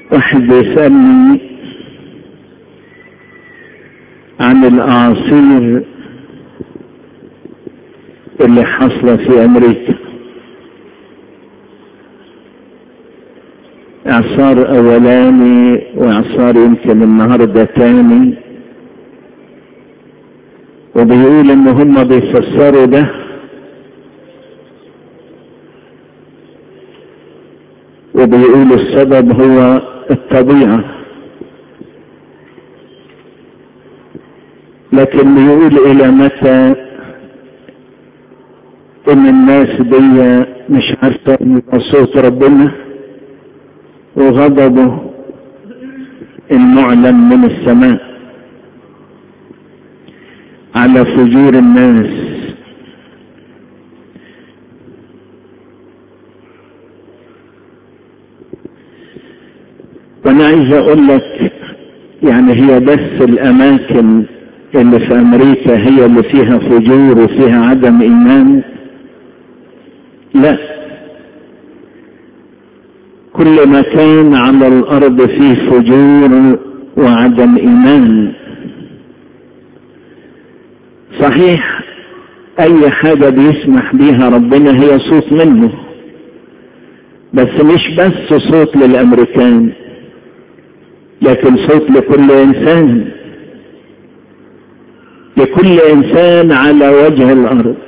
واحد بيسألني عن الأعاصير اللي حصلت في أمريكا إعصار أولاني وإعصار يمكن النهاردة تاني وبيقول إن هم بيفسروا ده وبيقول السبب هو الطبيعة لكن بيقول إلى متى إن الناس دي مش عارفة إن صوت ربنا وغضبه المعلن من السماء على فجور الناس وانا عايز اقول لك يعني هي بس الاماكن اللي في امريكا هي اللي فيها فجور وفيها عدم ايمان لا كل مكان على الارض فيه فجور وعدم ايمان صحيح اي حاجة بيسمح بيها ربنا هي صوت منه بس مش بس صوت للامريكان لكن صوت لكل انسان لكل انسان على وجه الارض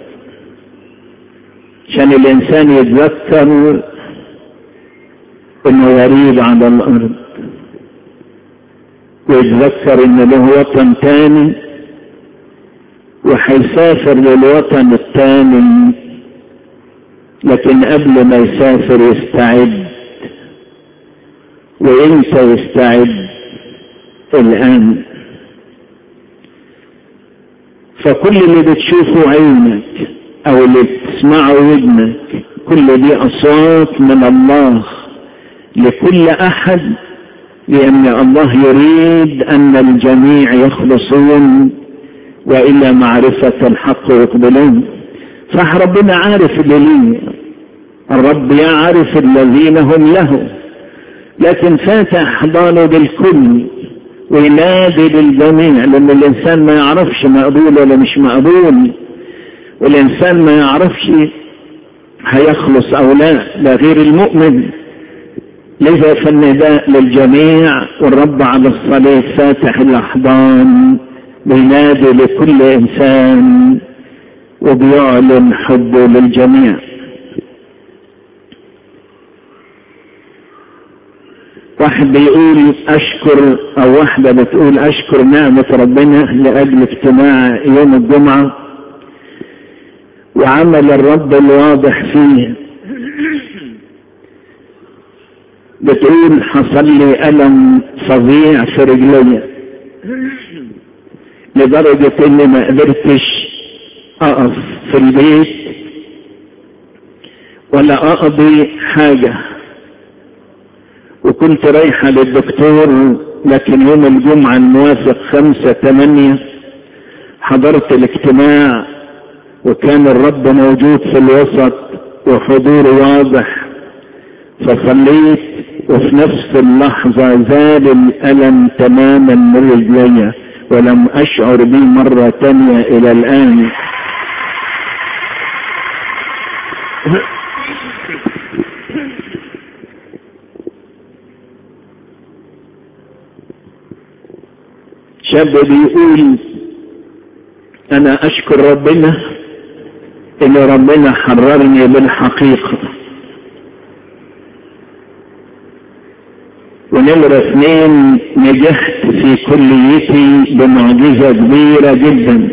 عشان الانسان يتذكر انه غريب على الارض ويتذكر ان له وطن تاني وحيسافر للوطن التاني لكن قبل ما يسافر يستعد وانت يستعد الان فكل اللي بتشوفه عينك او اللي بتسمعه ودنك كل دي اصوات من الله لكل احد لان الله يريد ان الجميع يخلصون والى معرفة الحق يقبلون صح ربنا عارف اللي ليه الرب يعرف الذين هم له لكن فاتح احضانه بالكل وينادي للجميع لان الانسان ما يعرفش مقبول ولا مش مقبول والانسان ما يعرفش هيخلص او لا لا غير المؤمن لذا فالنداء للجميع والرب على الصليب فاتح الاحضان بينادي لكل انسان وبيعلن حبه للجميع واحد بيقول اشكر او واحدة بتقول اشكر نعمة ربنا لاجل اجتماع يوم الجمعة وعمل الرب الواضح فيه بتقول حصل لي الم فظيع في رجلي لدرجة اني ما قدرتش اقف في البيت ولا اقضي حاجة وكنت رايحة للدكتور لكن يوم الجمعة الموافق خمسة تمانية حضرت الاجتماع وكان الرب موجود في الوسط وحضوره واضح فصليت وفي نفس اللحظة زال الألم تماما من رجلي ولم أشعر به مرة تانية إلى الآن شاب بيقول انا اشكر ربنا ان ربنا حررني بالحقيقة ونمرة اثنين نجحت في كليتي بمعجزة كبيرة جدا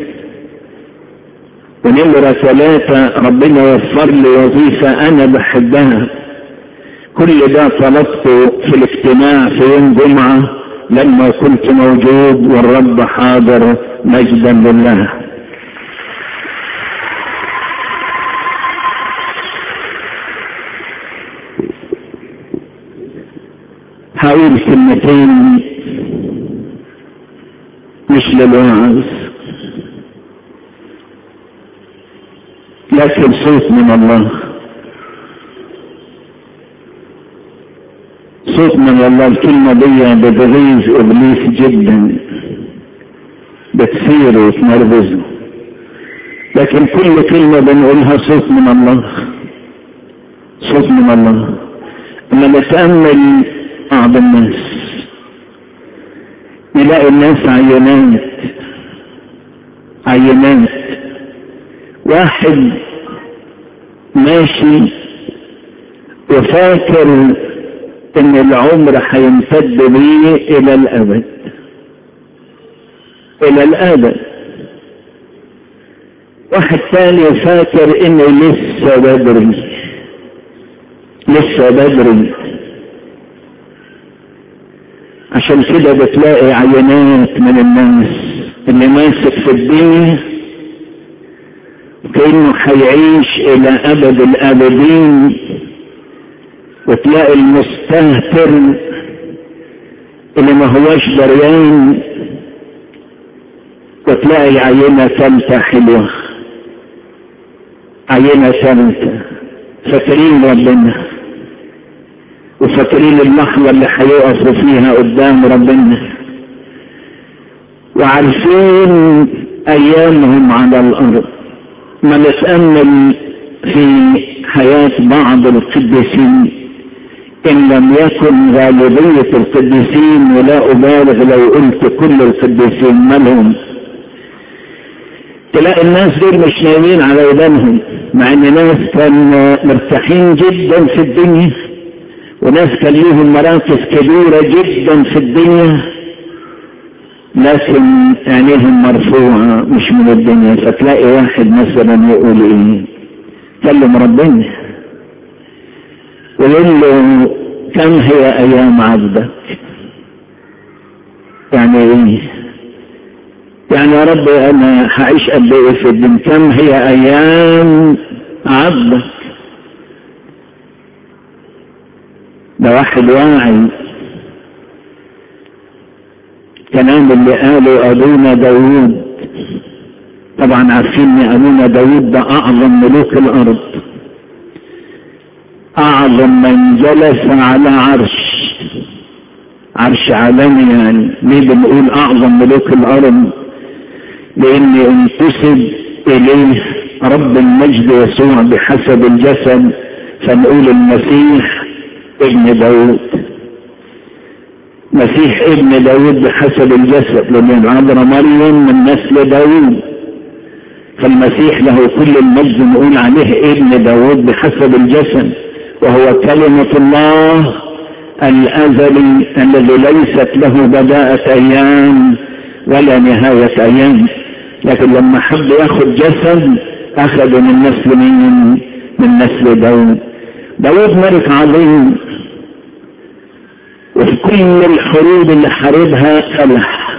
ونمرة ثلاثة ربنا وفر لي وظيفة انا بحبها كل ده طلبته في الاجتماع في يوم جمعة لما كنت موجود والرب حاضر مجدا لله هقول كلمتين مش للوعظ لكن صوت من الله صوت من الله الكلمة دي بتغيظ إبليس جدا بتثيره وتنرفزه لكن كل كلمة بنقولها صوت من الله صوت من الله لما نتأمل بعض الناس نلاقي الناس عينات عينات واحد ماشي وفاكر ان العمر هيمتد بيه الى الابد الى الابد واحد تاني فاكر انه لسه بدري لسه بدري عشان كده بتلاقي عينات من الناس اللي ماسك في الدنيا كأنه هيعيش إلى أبد الآبدين وتلاقي المستهتر اللي ما هوش دريان وتلاقي عينة ثالثة حلوة عينة ثالثة فاكرين ربنا وفاكرين اللحظة اللي هيقفوا فيها قدام ربنا وعارفين أيامهم على الأرض ما نتأمل في حياة بعض القديسين إن لم يكن غالبية القديسين ولا أبالغ لو قلت كل القديسين مالهم تلاقي الناس دول مش نايمين على ودانهم مع ان ناس كانوا مرتاحين جدا في الدنيا وناس كان ليهم مراكز كبيرة جدا في الدنيا لكن عينيهم مرفوعة مش من الدنيا فتلاقي واحد مثلا يقول ايه كلم ربنا ويقول له كم هي ايام عبدك يعني ايه يعني يا رب انا هعيش قد ايه في الدنيا كم هي ايام عبدك ده واحد واعي كلام اللي قاله ابونا داوود طبعا عارفين ان ابونا داوود ده اعظم ملوك الارض اعظم من جلس على عرش عرش عالمي يعني ليه بنقول اعظم ملوك الارض لان انتسب اليه رب المجد يسوع بحسب الجسد فنقول المسيح ابن داود مسيح ابن داود بحسب الجسد لأن عذر مريم من نسل داود فالمسيح له كل المجد نقول عليه ابن داود بحسب الجسد وهو كلمة الله الأزلي الذي ليست له بداءة أيام ولا نهاية أيام لكن لما حب ياخد جسد أخذ من نسل مين من نسل داود داود ملك عظيم وفي كل الحروب اللي حاربها فلح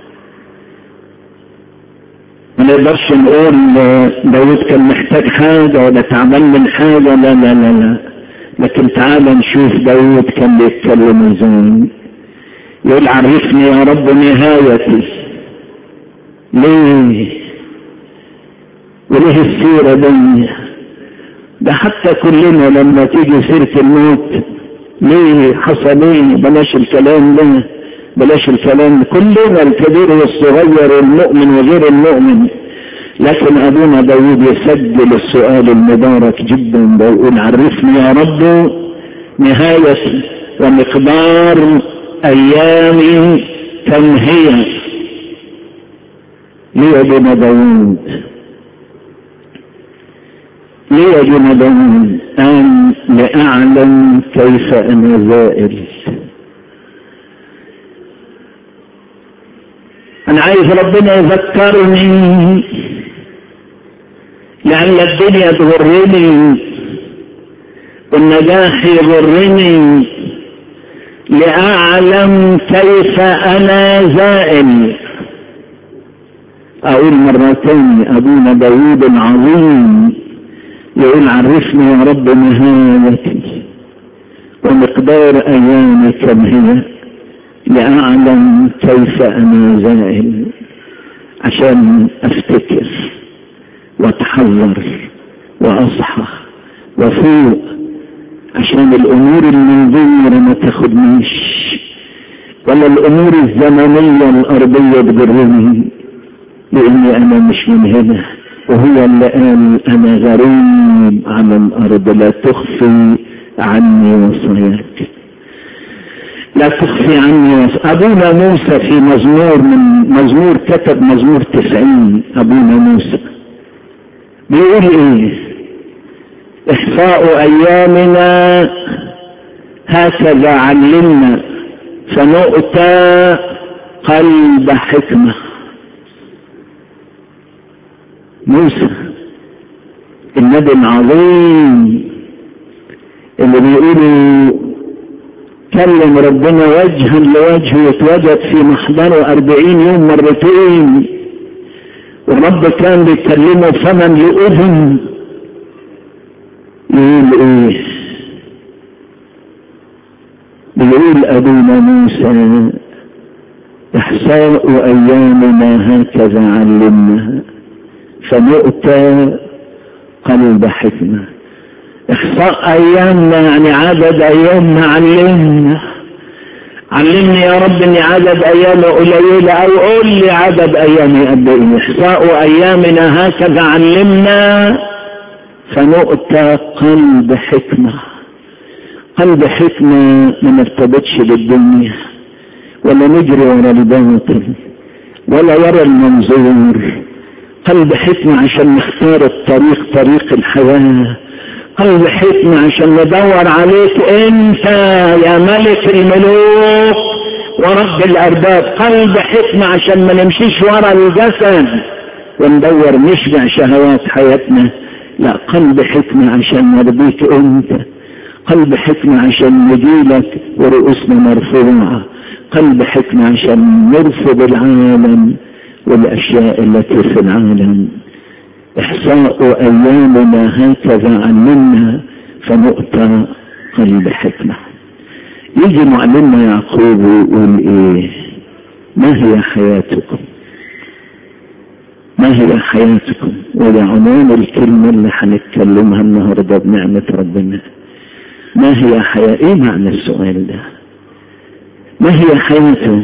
ما نقدرش نقول داود كان محتاج حاجة ولا تعبان من حاجة لا لا لا لا لكن تعال نشوف داود كان بيتكلم ازاي يقول عرفني يا رب نهايتي ليه وليه السيرة دي ده حتى كلنا لما تيجي سيرة الموت ليه حصل ايه بلاش الكلام ده بلاش الكلام كلنا الكبير والصغير والمؤمن وغير المؤمن لكن ابونا داود يسجل السؤال المبارك جدا بيقول عرفني يا رب نهاية ومقدار ايامي كم هي ليه ابونا داود ليه ابونا داود أن لأعلم كيف أنا زائل أنا عايز ربنا يذكرني لأن الدنيا تغرني والنجاح يغرني لأعلم كيف أنا زائل أقول مرتين أبونا داود العظيم يقول عرفني يا رب نهايتي ومقدار أيامي كم هي لأعلم كيف أنا زائل عشان أفتكر وأتحذر وأصحى وفوق عشان الامور المنظورة ما تاخدنيش ولا الامور الزمنية الارضية تجرني لاني انا مش من هنا وهو اللي قال انا غريب على الارض لا تخفي عني وصاياك لا تخفي عني وصاياك ابونا موسى في مزمور من مزمور كتب مزمور تسعين ابونا موسى بيقول ايه احصاء ايامنا هكذا علمنا فنؤتى قلب حكمه موسى النبي العظيم اللي بيقولوا كلم ربنا وجها لوجه يتوجد في محضره أربعين يوم مرتين والرب كان بيكلمه فما لأذن يقول ايه بيقول أبونا موسى إحصاء أيامنا هكذا علمنا فنؤتى قلب حكمة إحصاء أيامنا يعني عدد أيامنا علمنا علمني يا رب إني عدد أيام قليلة أو قول لي عدد أيامي قد إيه إحصاء أيامنا هكذا علمنا فنؤتى قلب حكمة قلب حكمة ما نرتبطش بالدنيا ولا نجري ورا الباطل ولا يرى المنظور قلب حكمة عشان نختار الطريق طريق الحياة قلب حكمة عشان ندور عليك انت يا ملك الملوك ورب الارباب قلب حكمة عشان ما نمشيش ورا الجسد وندور نشبع شهوات حياتنا لا قلب حكمة عشان نرضيك انت قلب حكمة عشان نجيلك ورؤوسنا مرفوعة قلب حكمة عشان نرفض العالم والأشياء التي في العالم إحصاء أيامنا هكذا علمنا فنؤتى قلب حكمة يجي معلمنا يعقوب ويقول إيه ما هي حياتكم ما هي حياتكم وده عنوان الكلمة اللي هنتكلمها النهاردة بنعمة ربنا ما هي حياة ايه معنى السؤال ده ما هي حياته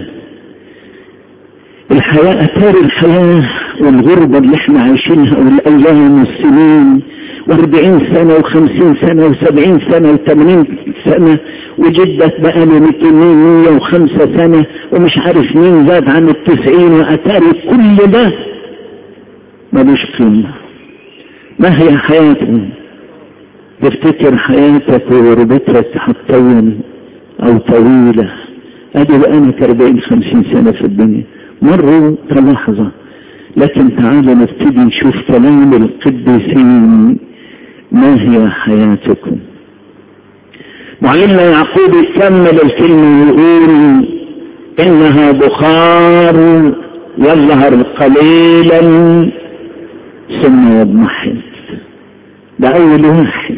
الحياة أثار الحياة والغربة اللي احنا عايشينها والأيام والسنين واربعين سنة وخمسين سنة وسبعين سنة وثمانين سنة وجدت بقى له ميتين مية وخمسة سنة ومش عارف مين زاد عن التسعين وأتاري كل ده ملوش قيمة ما هي حياتهم تفتكر حياتك وغربتك هتطول أو طويلة أدي بقى أنا كأربعين خمسين سنة في الدنيا مروا كلحظة لكن تعالوا نبتدي نشوف كلام القديسين ما هي حياتكم معلمنا يعقوب يكمل الكلمة ويقول إنها بخار يظهر قليلا ثم يضمحل ده أول واحد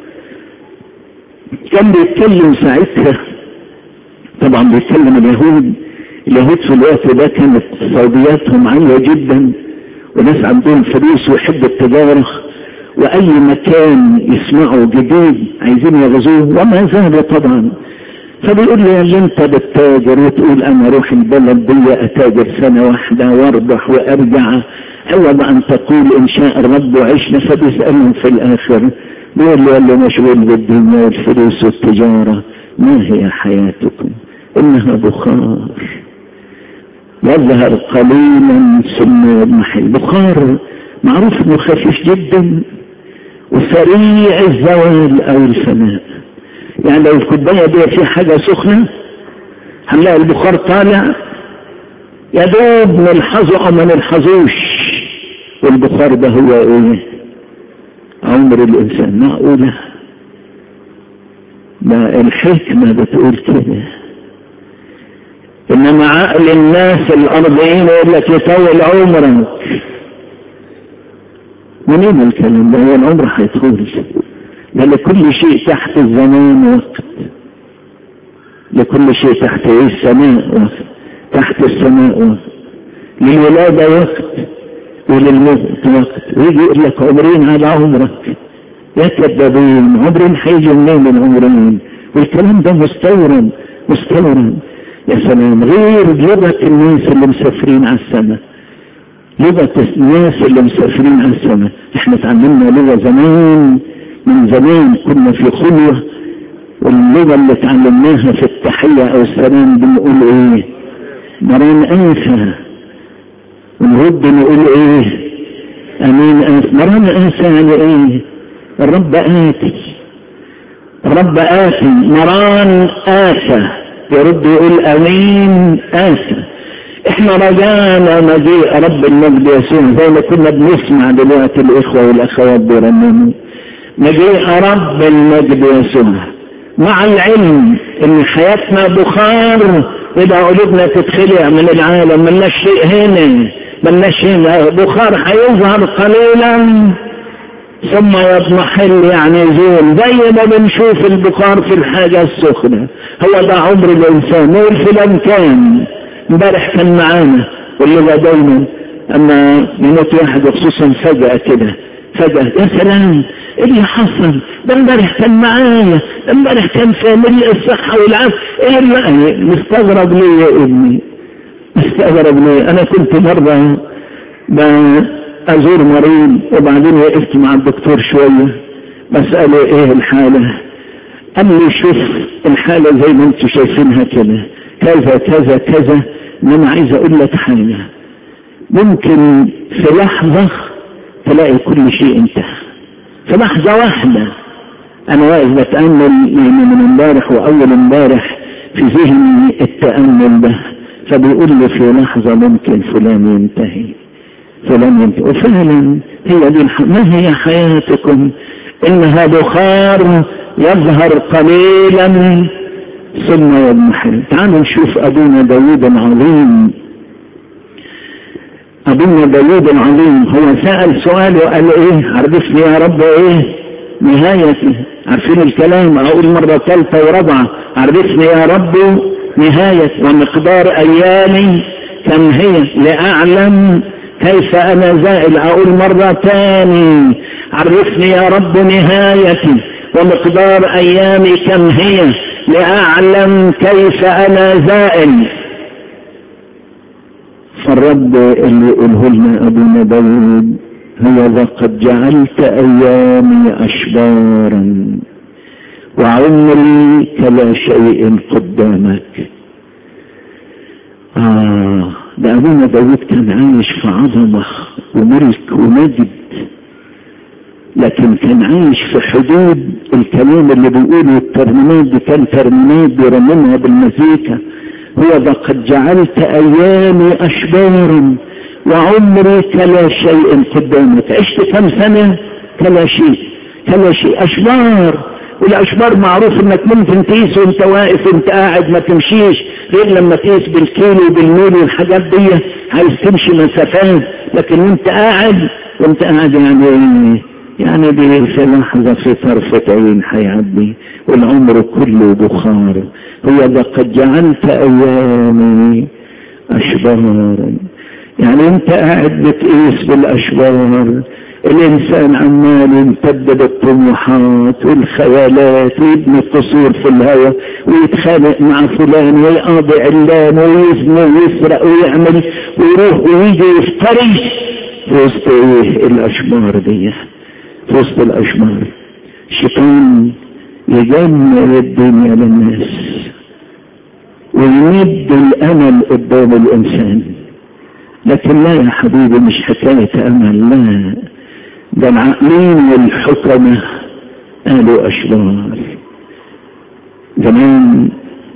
كان بيتكلم ساعتها طبعا بيتكلم اليهود اليهود في الوقت ده كانت اقتصادياتهم عالية جدا وناس عندهم فلوس ويحبوا التجارة وأي مكان يسمعوا جديد عايزين يغزوه وما زال طبعا فبيقول لي اللي انت بتتاجر وتقول انا اروح البلد دي اتاجر سنة واحدة واربح وارجع عوض ان تقول ان شاء الرب وعشنا فبيسألهم في الاخر بيقول لي اللي مشغول بالدنيا والفلوس والتجارة ما هي حياتكم انها بخار يظهر قليلا ثم يضمحل بخار معروف انه خفيف جدا وسريع الزوال او الفناء يعني لو الكوبايه دي فيها حاجه سخنه هنلاقي البخار طالع يا دوب نلحظه او ما نلحظوش والبخار ده هو ايه عمر الانسان معقوله ده الحكمه بتقول كده انما عقل الناس الارضيين يقول لك يطول عمرك منين الكلام ده هو العمر هيطول ده لكل شيء تحت الزمان وقت لكل شيء تحت ايه السماء وقت تحت السماء وقت للولادة وقت وللموت وقت ويجي يقول لك عمرين على عمرك يا كذابين عمرين هيجي منين العمرين والكلام ده مستورد مستورد يا سلام غير لغة الناس اللي مسافرين على السماء لغة الناس اللي مسافرين على السماء احنا اتعلمنا لغة زمان من زمان كنا في خلوة واللغة اللي اتعلمناها في التحية او السلام بنقول ايه مرين انسى ونرد نقول ايه امين انسى مرين انسى يعني ايه الرب آتي الرب آتي مران آتى يرد يقول أمين آتى احنا رجعنا مجيء رب المجد يسوع زي ما كنا بنسمع دلوقتي الإخوة والأخوات بيرنموا مجيء رب المجد يسوع مع العلم ان حياتنا بخار يبقى قلوبنا تتخلع من العالم ملناش شيء هنا ملناش هنا بخار هيظهر قليلا ثم يضمحل يعني يزول زي ما بنشوف البخار في الحاجة السخنة هو ده عمر الإنسان نقول فلان كان امبارح كان معانا واللي دايما أما يموت واحد خصوصا فجأة كده فجأة يا سلام ايه اللي حصل ده امبارح كان معايا ده امبارح كان في ملء الصحة والعافية ايه اللي مستغرب ليه يا ابني مستغرب ليه انا كنت مرة ازور مريض وبعدين وقفت مع الدكتور شوية بسأله ايه الحالة قال لي شوف الحالة زي ما انتم شايفينها كده كذا كذا كذا انما عايز اقول لك حاجة ممكن في لحظة تلاقي كل شيء انتهى في لحظة واحدة انا واقف بتأمل يعني من امبارح واول امبارح في ذهني التأمل ده فبيقول لي في لحظة ممكن فلان ينتهي فلن ينتهي وفعلا هي دي الح... ما هي حياتكم انها بخار يظهر قليلا ثم يضمحل تعالوا نشوف ابونا داوود العظيم ابونا داوود العظيم هو سأل سؤال وقال ايه عرفني يا رب ايه نهايتي عارفين الكلام اقول مرة ثالثة ورابعة عرفني يا رب نهاية ومقدار ايامي كم هي لاعلم كيف انا زائل اقول مرة تاني عرفني يا رب نهايتي ومقدار ايامي كم هي لاعلم كيف انا زائل فالرب اللي يقوله لنا ابونا داود هو ذا قد جعلت ايامي اشبارا وعمري كلا شيء قدامك آه ده أبونا داود كان عايش في عظمة وملك ومجد لكن كان عايش في حدود الكلام اللي بيقوله الترنيمات دي كان ترنيمات بيرنمها بالمزيكا هو ده قد جعلت أيامي أشبارا وعمري كلا شيء قدامك عشت كم سنة كلا شيء كلا شيء أشبار والاشبار معروف انك ممكن تقيس وانت واقف وانت قاعد ما تمشيش غير لما تقيس بالكيلو بالميل والحاجات دي عايز تمشي مسافات لكن وانت قاعد وانت قاعد يعني يعني دي في لحظة في طرفة عين هيعدي والعمر كله بخار هو ده قد جعلت ايامي اشبارا يعني انت قاعد بتقيس بالاشبار الانسان عمال يمتد بالطموحات والخيالات ويبني قصور في الهواء ويتخانق مع فلان ويقاضي علان ويزني ويسرق ويعمل ويروح ويجي يفتري في وسط ايه الاشبار دي في وسط الاشبار الشيطان يجمل الدنيا للناس ويمد الامل قدام الانسان لكن لا يا حبيبي مش حكاية امل لا ده العقلين والحكمة قالوا أشرار زمان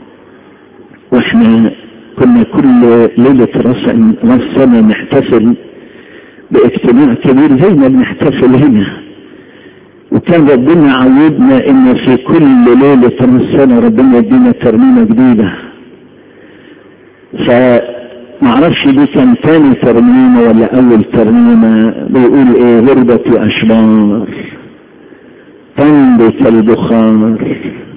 واحنا كنا كل ليلة راس سنة نحتفل باجتماع كبير زي ما بنحتفل هنا وكان ربنا عودنا ان في كل ليلة راس سنة ربنا يدينا ترميمة جديدة ف معرفش دي كان تاني ترميمة ولا اول ترميمة بيقول ايه غربة اشبار تنبت البخار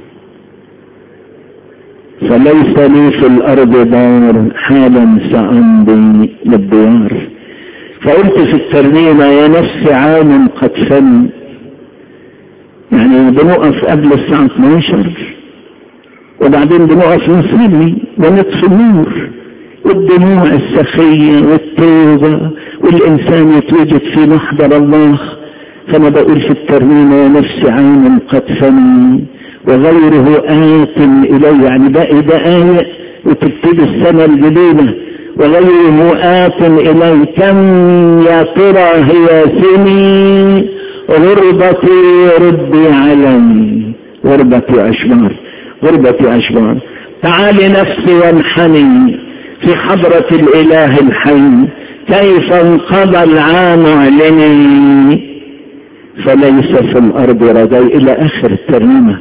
فليس لي في الارض دار حالا سامضي للديار فقلت في الترنيمة يا نفس عام قد فن يعني بنقف قبل الساعة 12 وبعدين بنقف نصلي ونطفي النور والدموع السخية والتوبة والإنسان يتوجد في محضر الله فأنا بقول في الترنيمة ونفس عين قد فني وغيره آت إلي يعني باقي دقايق وتبتدي السنة الجديدة وغيره آت إلي كم يا ترى هي سني غربتي ربي علي غربتي أشبار غربتي أشبار تعالي نفسي وانحني في حضرة الإله الحي كيف انقضى العام علني فليس في الأرض رجاء إلى آخر الترنيمة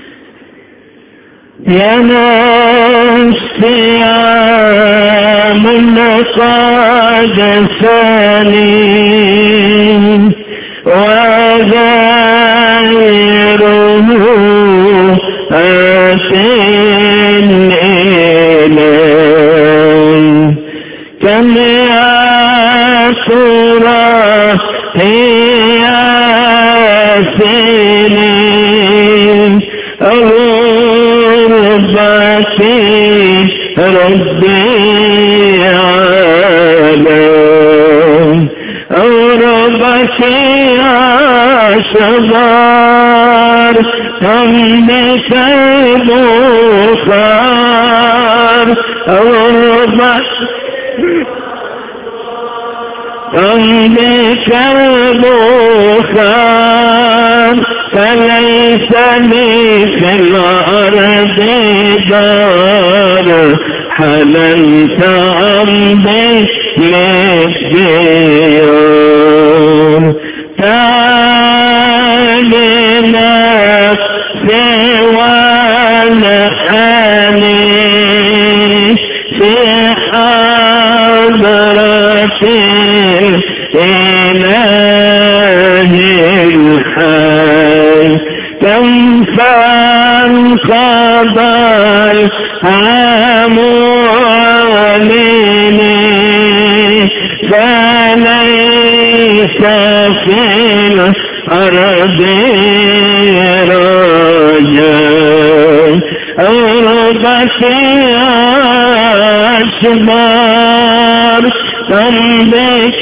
يا نفسي يا من قد ثاني وغيره آتين إلي كم يا ترى هي سنين غربتي ربي علي غربتي أشبار همك البخار غربتي عندك البخار فليس لي في الأرض دار حللت عمدي للديون تعالي نفسي ونحني في حضرتي إله الحي كم فانقضى العام عليني فليس في الأرض رجاء أربتي أشبار ذنبك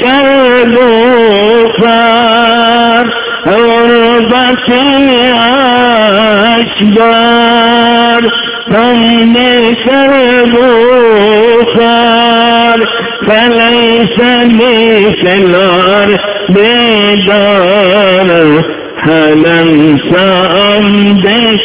البخار غربتي أشبار ذنبك البخار فليس لي في الأرض دار هل انسى أمدك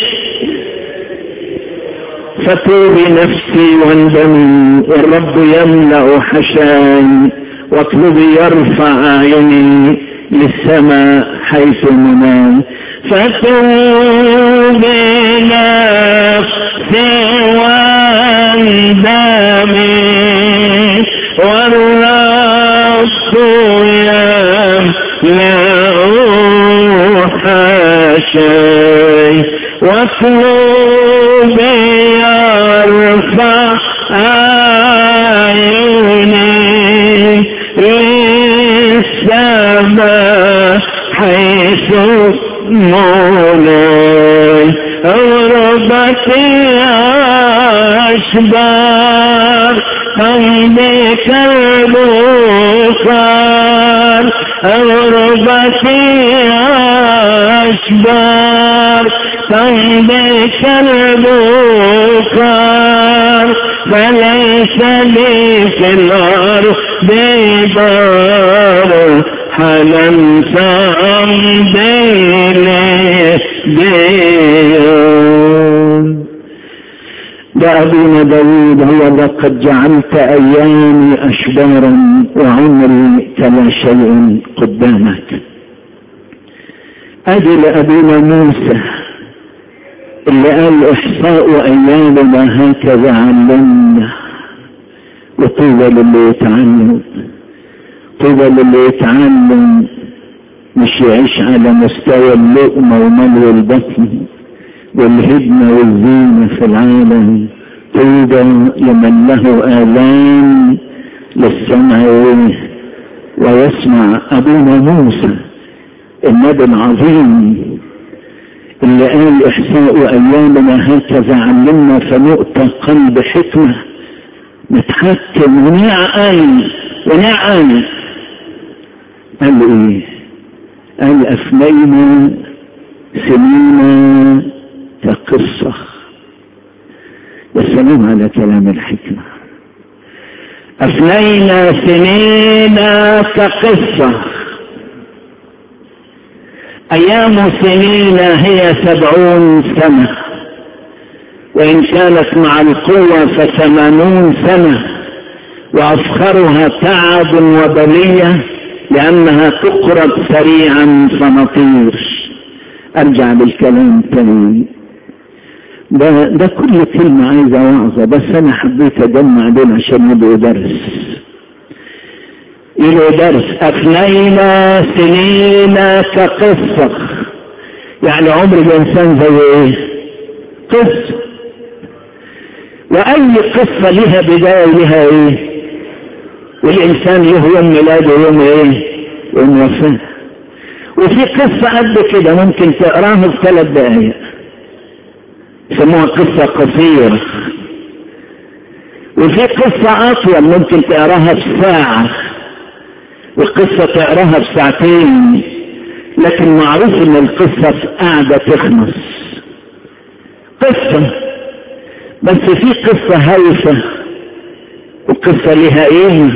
فتوبي نفسي واندمي الرب يملأ حشاي واطلبي يرفع عيني للسماء حيث منام فتوبي نفسي واندمي والرب يملأ حشاي واطلبي يرفع عيني للسماء حيث مولاي غربتي أشبار همك البخار غربتي أشبار همك البخار فليس لي في الأرض دار حلمت أمديني ديون ده أبونا داود هو لقد جعلت أيامي أشبارا وعمري كلا شيء قدامك أدي لأبونا موسى اللي قال إحصاء أيامنا هكذا علمنا وطوبى للي يتعلم طوبى للي يتعلم مش يعيش على مستوى اللقمة وملو البطن والهدمة والزينة في العالم طوبى لمن له آلام للسمع ويسمع أبونا موسى النبي العظيم اللي قال إحساء أيامنا هكذا علمنا فنؤتى قلب حكمة نتحكم ونعقل ونعقل قال إيه؟ قال أفنينا سنين كقصة يا سلام على كلام الحكمة أفنينا سنين كقصة أيام سنين هي سبعون سنة وإن كانت مع القوة فثمانون سنة وأفخرها تعب وبلية لأنها تقرب سريعا فنطير أرجع بالكلام تاني ده, ده كل كلمة عايزة وعظة بس أنا حبيت أجمع دول عشان يبقوا درس يبقوا درس أفنينا سنين كقصة يعني عمر الإنسان زي إيه؟ قصة وأي قصة لها بداية لها إيه؟ والإنسان له يوم ميلاده يوم إيه؟ يوم وفاة وفي قصة قد كده ممكن تقراها في ثلاث دقايق يسموها قصة قصيرة وفي قصة أطول ممكن تقراها في ساعة والقصة تقراها في ساعتين لكن معروف ان القصة في قاعدة تخلص قصة بس في قصة هايفة وقصة لها ايه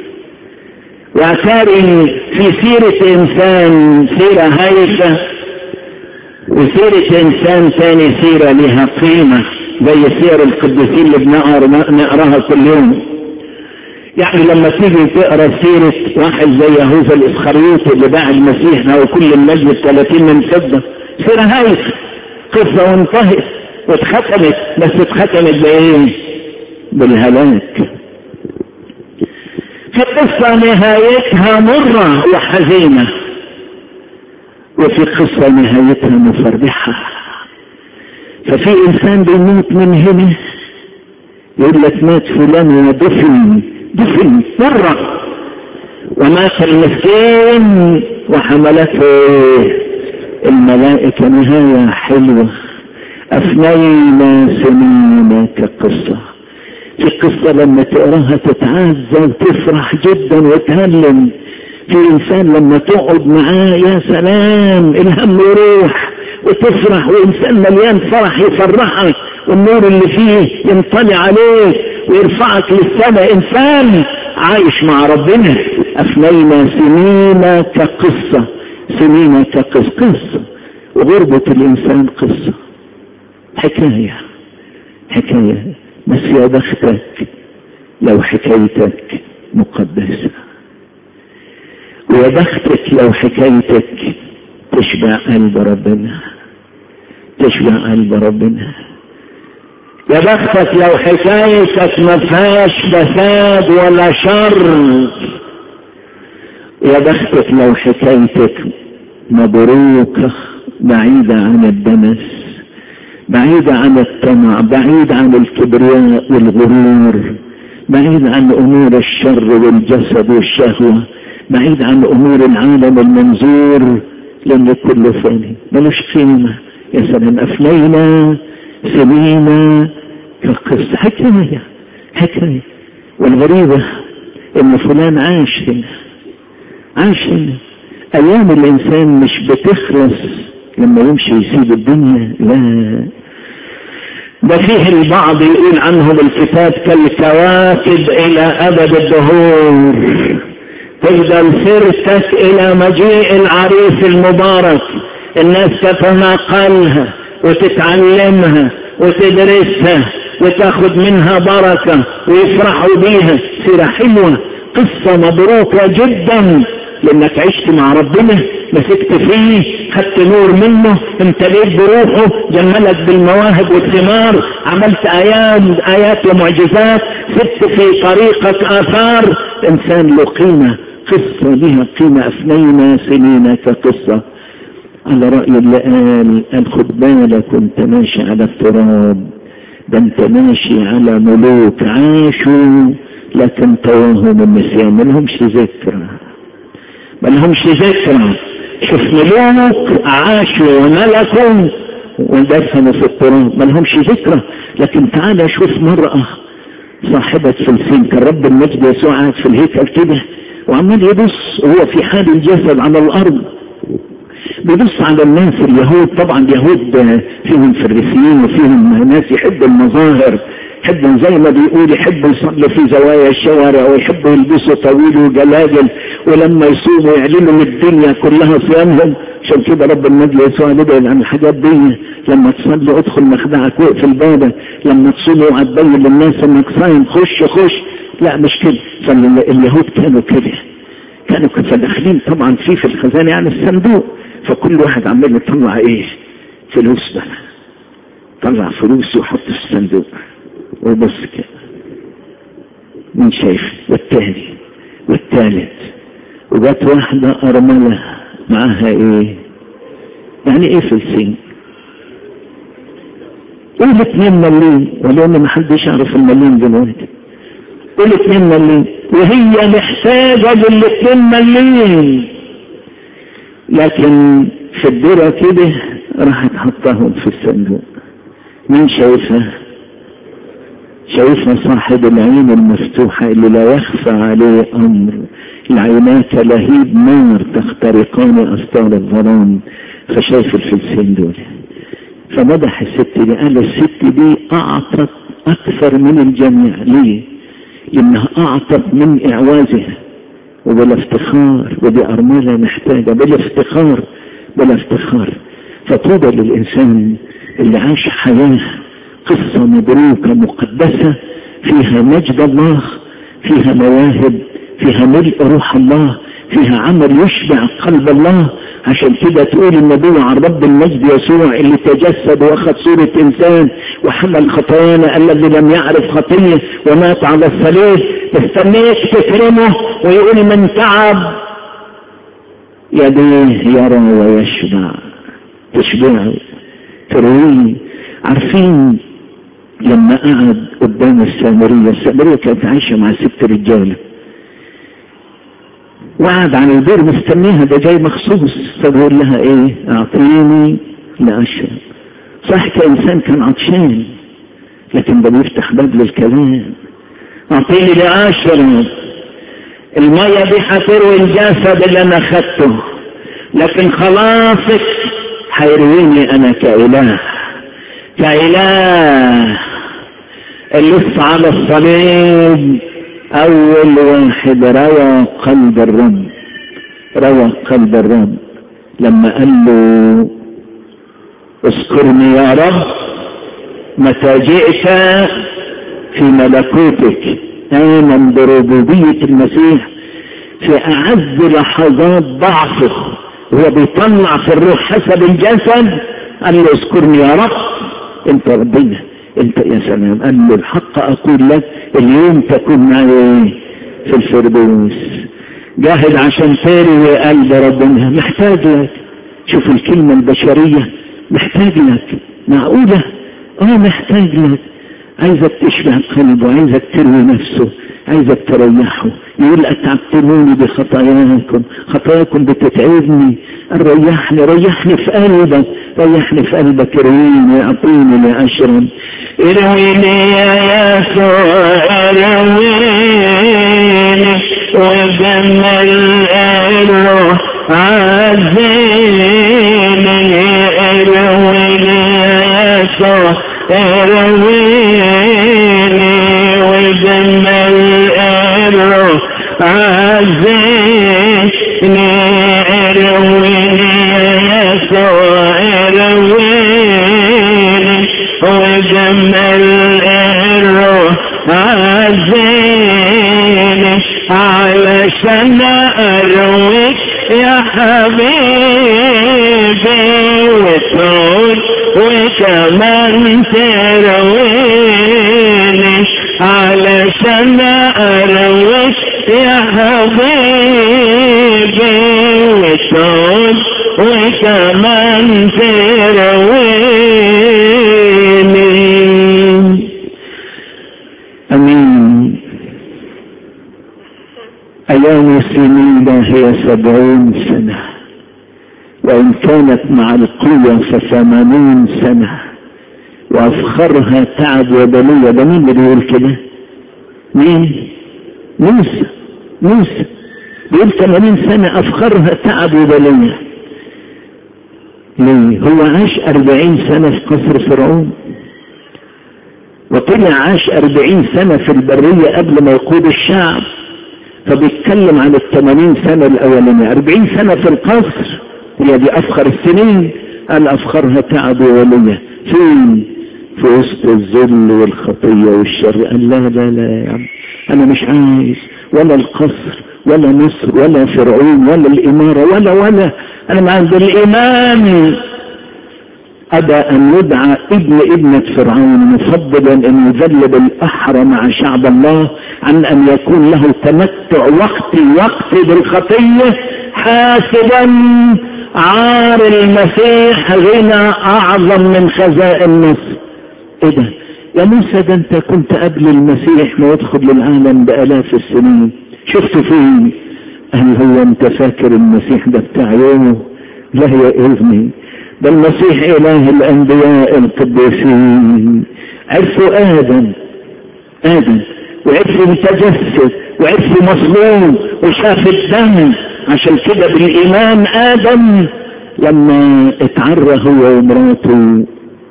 واعتاري في سيرة انسان سيرة هايفة وسيرة انسان ثاني سيرة لها قيمة زي سير القديسين اللي بنقراها كل يوم يعني لما تيجي تقرا سيرة واحد زي يهوذا الاسخريوط اللي باع المسيح له كل المجد 30 من فضة سيرة هايفة قصة وانتهت واتختمت بس اتختمت بايه؟ بالهلاك في قصة نهايتها مرة وحزينة وفي قصة نهايتها مفرحة ففي إنسان بيموت من هنا يقول لك مات فلان ودفن دفن مرة ومات المسكين وحملته الملائكة نهاية حلوة أفنينا سنين كقصة في قصة لما تقراها تتعزى وتفرح جدا وتهلم في انسان لما تقعد معاه يا سلام الهم يروح وتفرح وانسان مليان فرح يفرحك والنور اللي فيه ينطلع عليك ويرفعك للسماء انسان عايش مع ربنا افنينا سنين كقصة سنين كقصة قصة وغربة الانسان قصة حكاية حكاية بس يا بختك لو حكايتك مقدسة ويا بختك لو حكايتك تشبع قلب ربنا تشبع قلب ربنا يا بختك لو حكايتك ما فيهاش فساد ولا شر يا بختك لو حكايتك مبروكة بعيدة عن الدنس بعيدة عن الطمع بعيد عن الكبرياء والغرور بعيد عن أمور الشر والجسد والشهوة بعيد عن أمور العالم المنظور لأن كله فاني ملوش قيمة يا سلام أفنينا سمينا كقصة حكاية حكاية والغريبة إن فلان عاش هنا عاش هنا أيام الإنسان مش بتخلص لما يمشي يسيب الدنيا لا ده فيه البعض يقول عنهم الكتاب كالكواكب إلى أبد الدهور تفضل سيرتك إلى مجيء العريس المبارك الناس تتناقلها وتتعلمها وتدرسها وتاخد منها بركة ويفرحوا بيها سيرة حلوة قصة مبروكة جدا لانك عشت مع ربنا مسكت فيه خدت نور منه امتليت بروحه جملك بالمواهب والثمار عملت ايات ايات ومعجزات سبت في طريقك اثار انسان له قيمة قصة لها قيمة افنينا سنين كقصة على رأي اللي قال قال خد بالك وانت ماشي على التراب ده انت ماشي على ملوك عاشوا لكن تواهم النسيان ملهمش ذكرى ملهمش ذكرى شوف ملوك عاشوا وملكوا ودفنوا في التراب ما لهمش ذكرى لكن تعالى شوف مرأة صاحبة فلسطين كان رب المجد يسوع قاعد في الهيكل كده وعمال يبص وهو في حال الجسد على الارض بيبص على الناس اليهود طبعا اليهود فيهم فريسيين وفيهم ناس يحبوا المظاهر يحبوا زي ما بيقول يحبوا يصلوا في زوايا الشوارع ويحبوا يلبسوا طويل وجلاجل ولما يصوموا يعلنوا الدنيا كلها صيامهم عشان كده رب المجد يسوع نبعد عن الحاجات دي لما تصلي ادخل مخدعك واقفل بابك لما تصوم اوعى تبين للناس انك صايم خش خش لا مش كده فاليهود كانوا كده كانوا فداخلين طبعا في في الخزانه يعني الصندوق فكل واحد عمال يطلع ايه فلوس بقى طلع فلوس ويحط في الصندوق وبص كده مين شايف والتاني والتالت وجات واحدة أرملة معاها ايه يعني ايه فلسين قول اتنين مليون ولان ما حدش يعرف المليون دلوقتي قول اتنين مليون وهي محتاجة للاتنين مليون لكن في الدرة كده راحت حطاهم في الصندوق مين شايفها شايفها صاحب العين المفتوحة اللي لا يخفى عليه أمر العينات لهيب نار تخترقان أستار الظلام فشايف الفلسين دول فمدح الست دي قال الست دي أعطت أكثر من الجميع ليه؟ لأنها أعطت من إعوازها وبلا افتخار ودي أرملة محتاجة بلا افتخار بلا افتخار فطوبى للإنسان اللي عاش حياة قصة مبروكة مقدسة فيها مجد الله فيها مواهب فيها ملء روح الله فيها عمل يشبع قلب الله عشان كده تقول النبي عن رب المجد يسوع اللي تجسد واخذ صورة انسان وحمل خطايانا الذي لم يعرف خطية ومات على الصليب تستنيك تكرمه ويقول من تعب يديه يرى ويشبع تشبعه ترويه عارفين لما قعد قدام السامرية السامرية كانت عايشة مع ست رجالة وقعد على البير مستنيها ده جاي مخصوص فبيقول لها ايه اعطيني لاشرب صح كانسان كان عطشان لكن ده بيفتح باب للكلام اعطيني لاشرب المية دي هتروي الجسد اللي انا خدته لكن خلاصك هيرويني انا كاله كاله اللي لسه على الصليب اول واحد روى قلب الرب روى قلب الرب لما قال له اذكرني يا رب متى جئت في ملكوتك امن بربوبية المسيح في اعز لحظات ضعفه هو بيطلع في الروح حسب الجسد قال له اذكرني يا رب انت ربنا انت يا سلام قال له الحق اقول لك اليوم تكون معي في الفردوس جاهد عشان تروي قلب ربنا محتاج لك شوف الكلمة البشرية محتاج لك معقولة اه محتاج لك عايزك تشبع قلبه عايزك تروي نفسه عايزك تريحه يقول اتعبتموني بخطاياكم خطاياكم بتتعبني ريحني ريحني في قلبك ريحني في قلبك ارويني اعطيني لاشرب ارويني يا يسوع ارويني وجمل الروح عزيني ارويني يا يسوع ارويني وجمل الروح عزيني ارويني يا يسوع ارويني وجمل الروح عزيني علشان ارويك يا حبيبي وتقول وكمان ترويني علشان ارويك يا حبيبي وتقول وكمان ترويني امين ايام سنين هي سبعون سنة وإن كانت مع القوة فثمانين سنة وأفخرها تعب وبلية ده مين اللي بيقول كده؟ مين؟ موسى موسى بيقول ثمانين سنة أفخرها تعب وبلية ليه؟ هو عاش أربعين سنة في قصر فرعون وطلع عاش أربعين سنة في البرية قبل ما يقود الشعب فبيتكلم عن الثمانين سنة الأولانية أربعين سنة في القصر هي دي أفخر السنين قال أفخرها تعب وولية فين في وسط الذل والخطية والشر قال لا لا لا يا عم أنا مش عايز ولا القصر ولا مصر ولا فرعون ولا الإمارة ولا ولا أنا ما عندي الإيمان أبى أن يدعى ابن ابنة فرعون مفضلا أن يذلب الأحرى مع شعب الله عن أن يكون له تمتع وقتي وقتي بالخطية حاسبا عار المسيح غنى أعظم من خزائن مصر إيه ده يا موسى ده أنت كنت قبل المسيح ما يدخل للعالم بآلاف السنين شفته فين هل هو أنت فاكر المسيح ده بتاع يومه لا يا ابني ده المسيح إله الأنبياء القديسين عرفوا آدم آدم وعرفوا متجسد وعرفوا مظلوم وشاف الدم عشان كده بالإيمان آدم لما اتعرى هو ومراته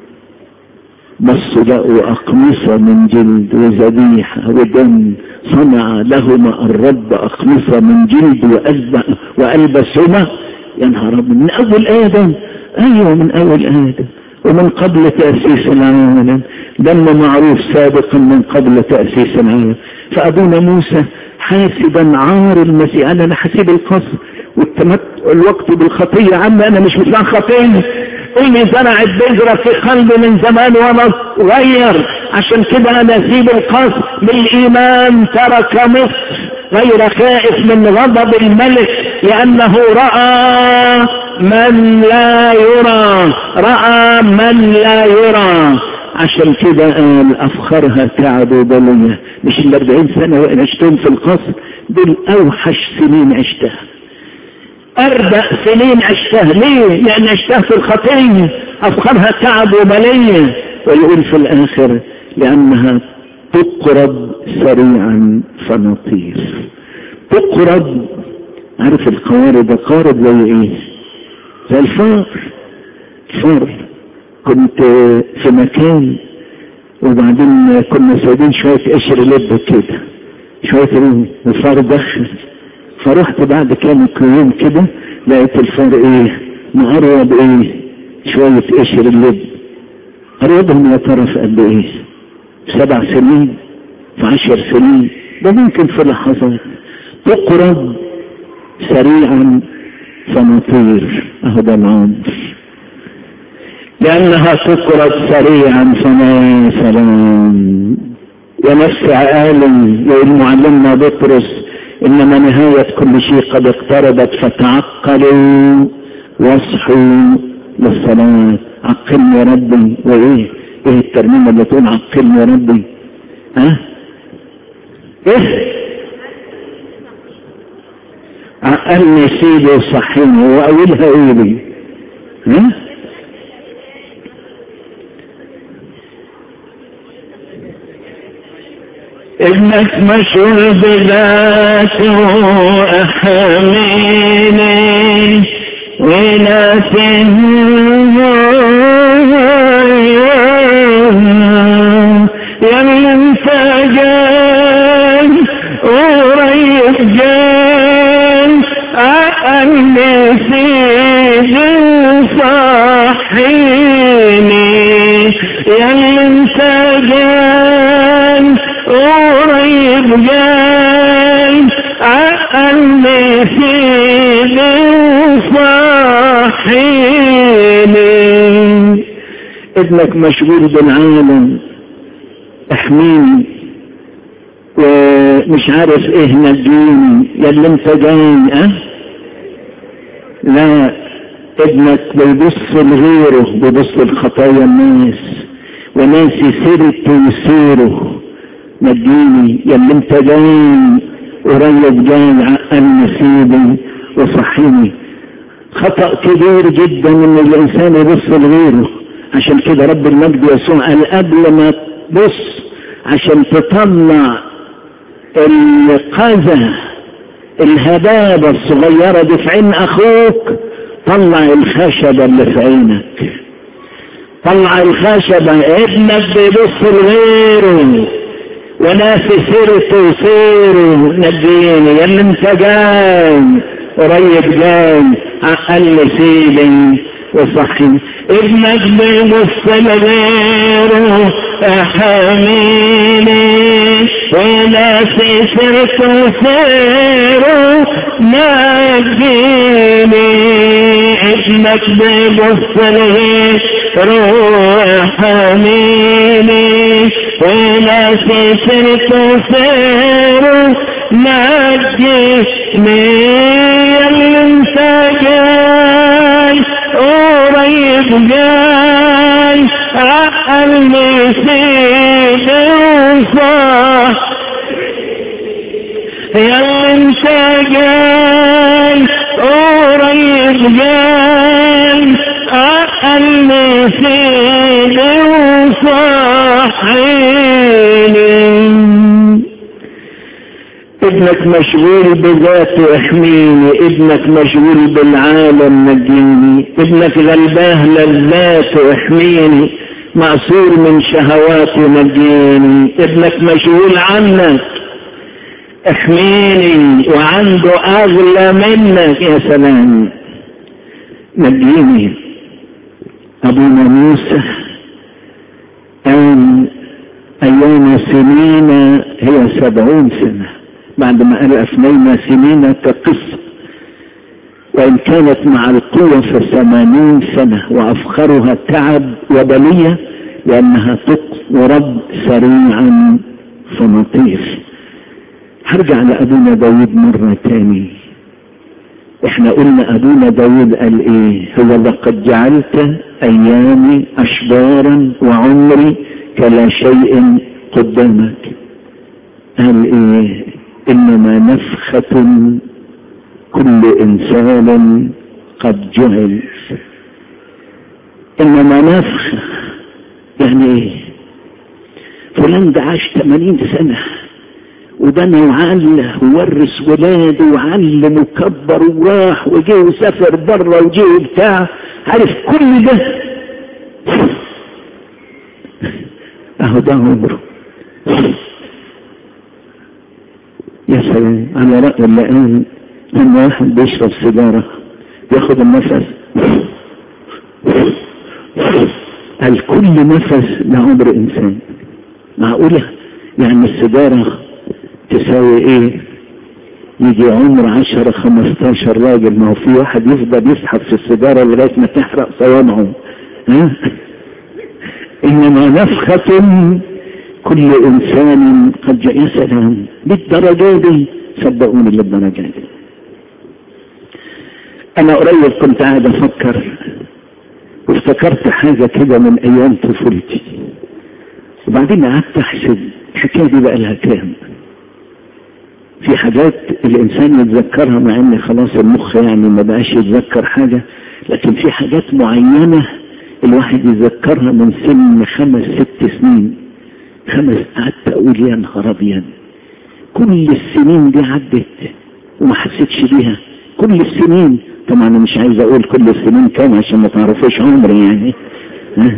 بصوا لقوا أقمصة من جلد وذبيحة ودم صنع لهما الرب أقمصة من جلد وألب وألبسهما يا نهار أبيض من أول آدم أيوة من أول آدم ومن قبل تأسيس العالم دم معروف سابقا من قبل تأسيس العالم فأبونا موسى حاسبا عار المسيح أنا أنا حسيب القصر والتمتع الوقت بالخطية عم أنا مش بتاع خطية إني زرعت بذرة في قلبي من زمان وأنا صغير عشان كده أنا أسيب القصر بالإيمان ترك مصر غير خائف من غضب الملك لأنه رأى من لا يرى رأى من لا يرى عشان كده قال أفخرها تعب وبلية مش الأربعين سنة وإن عشتهم في القصر دول أوحش سنين عشتها أربع سنين عشتها ليه؟ لأن عشتها في الخطية أفخرها تعب وبلية ويقول في الآخر لأنها تقرب سريعا فنطير تقرب عارف القوارب ده قارب زي ايه زي الفار الفار كنت في مكان وبعدين كنا سايبين شوية قشر لب كده شوية ريم الفار دخل فرحت بعد كام يوم كده لقيت الفار ايه مقرب ايه شوية قشر اللب قربهم يا ترى في قد ايه سبع سنين في عشر سنين ده ممكن في لحظات تقرب سريعا فنطير اهو ده العمر لانها تقرب سريعا فما سلام يا نفس عالم يقول معلمنا بطرس انما نهاية كل شيء قد اقتربت فتعقلوا واصحوا للصلاة عقلني يا ربي وايه ايه الترنيمة اللي تقول عقلني يا ربي ها ايه عقلني سيدي وصحيني واولها ايه دي ها ابنك مشهور بذاته أحميني وناس يا من فجان قريب جان أني سيد صحيني يا من فجان قريب جاي عقلني في صحيني ابنك مشغول بالعالم احميني ومش عارف ايه نجيني يا اللي انت جاي اه لا ابنك بيبص لغيره بيبص لخطايا الناس وناسي سيرته وسيره نجيني يا اللي انت جاي قريب جاي عقلني سيدي وصحيني خطأ كبير جدا ان الانسان يبص لغيره عشان كده رب المجد يسوع قال قبل ما تبص عشان تطلع القذى الهبابة الصغيرة دي في عين اخوك طلع الخشبة اللي في عينك طلع الخشبة ابنك بيبص لغيره وانا في سيرته سيره نجيني يا اللي انت جاي قريب جاي اقل سيبي وصحي ابنك بيبص لغيره احاميني وانا في سيرته سيره نجيني ابنك بيبص لغيره حميني ولا سفرت سير نجيني اللي انت جاي قريب جاي عقلني سيد وصح يا اللي انت جاي قريب جاي المسيد وصحيني ابنك مشغول بذاته احميني ابنك مشغول بالعالم نجيني ابنك غلباه لذاته احميني معصور من شهواته نجيني ابنك مشغول عنك احميني وعنده اغلى منك يا سلام نجيني أبونا موسى أن أيام سنين هي سبعون سنة بعد ما قال أفنينا سنين كقصة وإن كانت مع القوة فثمانين سنة وأفخرها تعب وبلية لأنها تقرب سريعا فنطير هرجع لأبونا داود مرة تاني احنا قلنا ابونا داود قال ايه هو لقد جعلت ايامي اشبارا وعمري كلا شيء قدامك قال ايه انما نفخة كل انسان قد جهل انما نفخة يعني ايه فلان ده عاش 80 سنه وبنى وعلى وورث ولاده وعلم وكبر وراح وجه وسافر بره وجه وبتاع عارف كل ده اهو ده عمره يا سلام على رأي اللي قال لما واحد بيشرب سيجارة ياخد النفس قال كل نفس لعمر انسان معقولة يعني السيجارة تساوي ايه يجي عمر عشرة خمستاشر راجل ما هو في واحد يفضل يسحب في السيجارة لغاية ما تحرق صوابعه ها انما نفخة كل انسان قد جاء يا سلام بالدرجة دي صدقوني للدرجة دي انا قريب كنت قاعد افكر وافتكرت حاجة كده من ايام طفولتي وبعدين قعدت احسب الحكاية دي بقى لها كام في حاجات الانسان يتذكرها مع ان خلاص المخ يعني ما بقاش يتذكر حاجة لكن في حاجات معينة الواحد يتذكرها من سن خمس ست سنين خمس قعدت اقول يا نهار ابيض كل السنين دي عدت وما حسيتش بيها كل السنين طبعا انا مش عايز اقول كل السنين كام عشان ما تعرفوش عمري يعني ها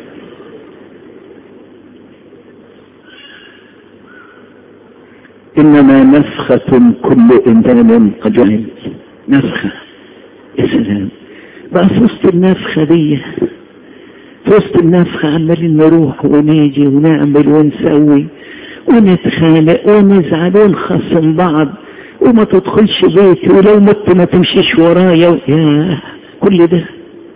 انما نفخة كل انسان قد جهل نفخة يا سلام بقى في وسط النفخة دي في وسط النفخة عمالين نروح ونيجي ونعمل ونسوي ونتخانق ونزعل ونخصم بعض وما تدخلش بيتي ولو مت ما تمشيش ورايا يا كل ده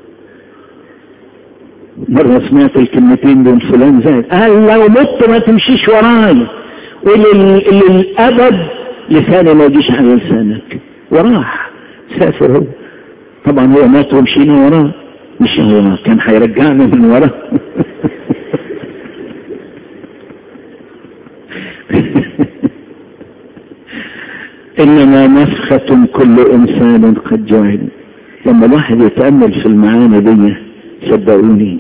مرة سمعت الكلمتين دول فلان زاد قال لو مت ما تمشيش ورايا وللأبد لساني ما يجيش على لسانك وراح سافر هو طبعا هو مات ومشينا وراه مش هو كان هيرجعنا من وراه انما نفخة كل انسان قد جعل لما الواحد يتأمل في المعاني دي صدقوني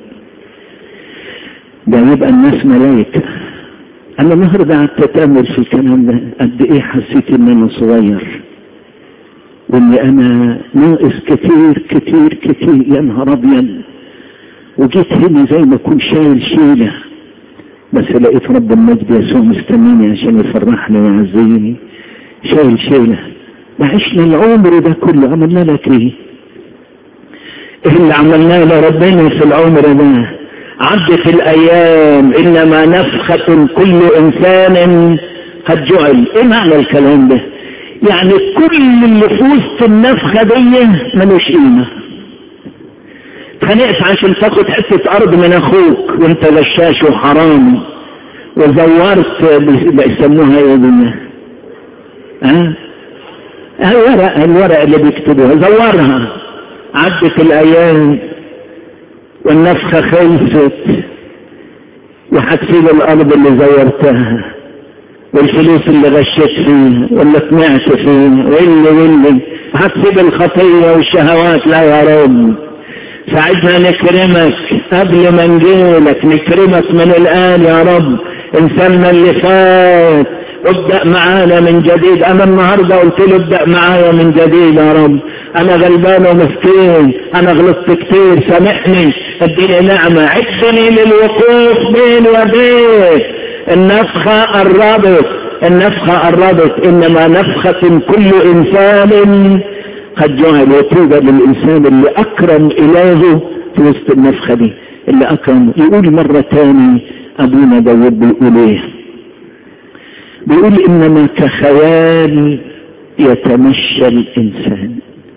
ده يبقى الناس ملايكة أنا النهارده قعدت أتأمل في الكلام ده قد إيه حسيت إن أنا صغير وإني أنا ناقص كتير كتير كتير يا نهار أبيض وجيت هنا زي ما أكون شايل شيلة بس لقيت رب المجد يسوع مستنيني عشان يفرحني ويعزيني شايل شيلة وعشنا العمر ده كله عملنا لك ايه؟ ايه اللي عملناه لربنا في العمر ده؟ عدت الايام انما نفخة كل انسان قد جعل ايه معنى الكلام ده؟ يعني كل اللي في وسط النفخة دي ملوش قيمة اتخانقت عشان تاخد حتة ارض من اخوك وانت غشاش وحرامي وزورت بيسموها ايه دي ها الورق الورق اللي بيكتبوها زورها عدت الايام والنفخة خلصت وهتسيب الارض اللي زورتها والفلوس اللي غشيت فيه واللي طمعت فيه واللي واللي هتسيب الخطية والشهوات لا يا رب ساعتها نكرمك قبل ما نجيلك نكرمك من الآن يا رب انساننا اللي فات ابدأ معانا من جديد انا النهاردة قلت له ابدأ معايا من جديد يا رب انا غلبان ومسكين انا غلطت كتير سامحني اديني نعمة عدني للوقوف بين وبين النفخة قربت النفخة قربت انما نفخة كل انسان قد جعل وطوبى للإنسان اللي أكرم إلهه في وسط النفخة دي اللي أكرم يقول مرة تاني أبونا داود بيقول إيه بيقول إنما كخيال يتمشى الإنسان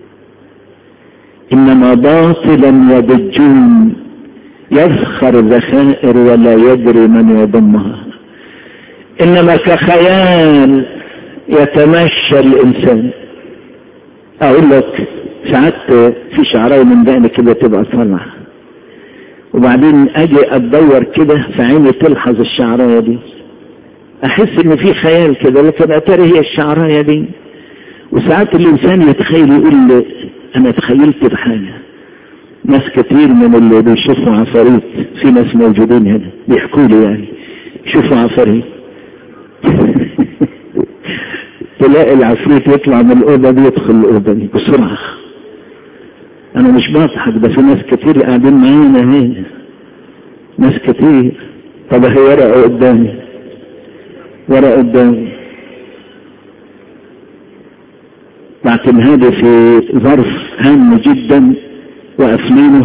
إنما باطلا وبالجون يذخر ذخائر ولا يدري من يضمها إنما كخيال يتمشى الإنسان اقول لك ساعات في شعرايه من دقني كده تبقى طالعه وبعدين اجي اتدور كده في عيني تلحظ الشعرايه دي احس ان في خيال كده لكن اتاري هي الشعرايه دي وساعات الانسان يتخيل يقول انا تخيلت بحاجه ناس كتير من اللي بيشوفوا عفاريت في ناس موجودين هنا بيحكوا لي يعني شوفوا عفاريت تلاقي العفريت يطلع من الأوضة دي يدخل الأوضة دي بسرعة أنا مش بضحك ده في ناس كتير قاعدين معانا هنا ناس كتير طب هي ورقة قدامي ورقة قدامي بعتمها لي في ظرف هام جدا وقافلينه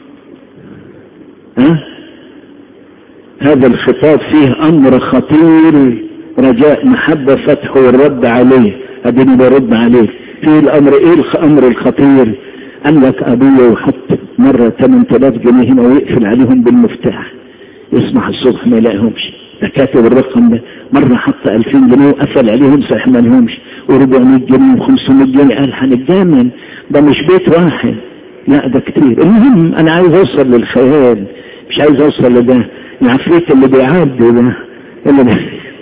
ها هذا الخطاب فيه أمر خطير رجاء محبة فتح والرد عليه اديني برد عليه في الامر ايه الامر الخطير قال لك ابويا وحط مرة 8000 جنيه هنا ويقفل عليهم بالمفتاح يصبح الصبح ما يلاقيهمش ده كاتب الرقم ده مرة حط 2000 جنيه وقفل عليهم صحيح ما لهمش و400 جنيه و500 جنيه قال هنتجنن ده مش بيت واحد لا ده كتير المهم انا عايز اوصل للخيال مش عايز اوصل لده العفريت اللي بيعدي ده اللي ده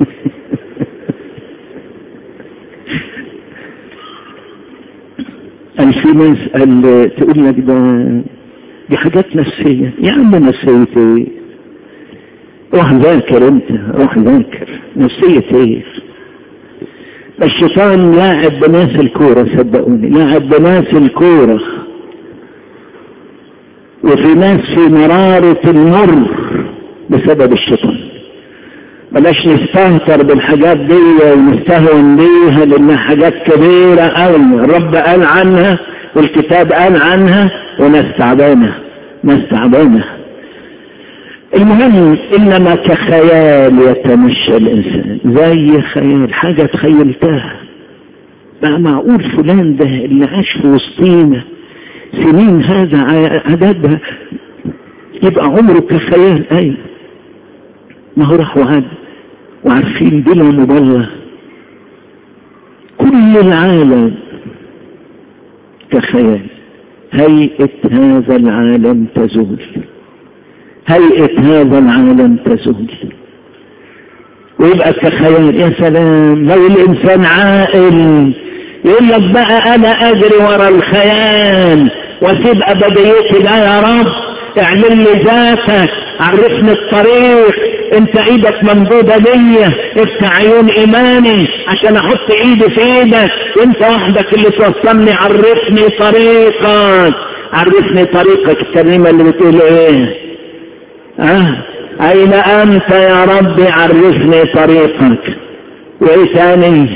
قال في ناس قال تقول لك ده دي حاجات نفسية يا عم نفسية ايه روح ذاكر انت روح ذاكر نفسية ايه الشيطان لاعب بناس الكورة صدقوني لاعب بناس الكورة وفي ناس في مرارة المر بسبب الشيطان بلاش نستهتر بالحاجات دي ونستهون بيها لانها حاجات كبيرة قوي الرب قال عنها والكتاب قال عنها وناس تعبانة ناس تعبانة المهم انما كخيال يتمشى الانسان زي خيال حاجة تخيلتها بقى معقول فلان ده اللي عاش في وسطينا سنين هذا عددها يبقى عمره كخيال ايوه ما هو راح وعد وعارفين بلا مبالغة كل العالم كخيال هيئة هذا العالم تزول هيئة هذا العالم تزول ويبقى كخيال يا سلام لو الإنسان عاقل يقول لك بقى انا اجري ورا الخيال واسيب ابديتي ده يا رب اعمل لي ذاتك عرفني الطريق انت ايدك ممدودة ليا افتح عيون ايماني عشان احط ايدي في ايدك وانت وحدك اللي توصلني عرفني طريقك عرفني طريقك الكلمة اللي بتقول ايه اه اين انت يا رب عرفني طريقك وايه تاني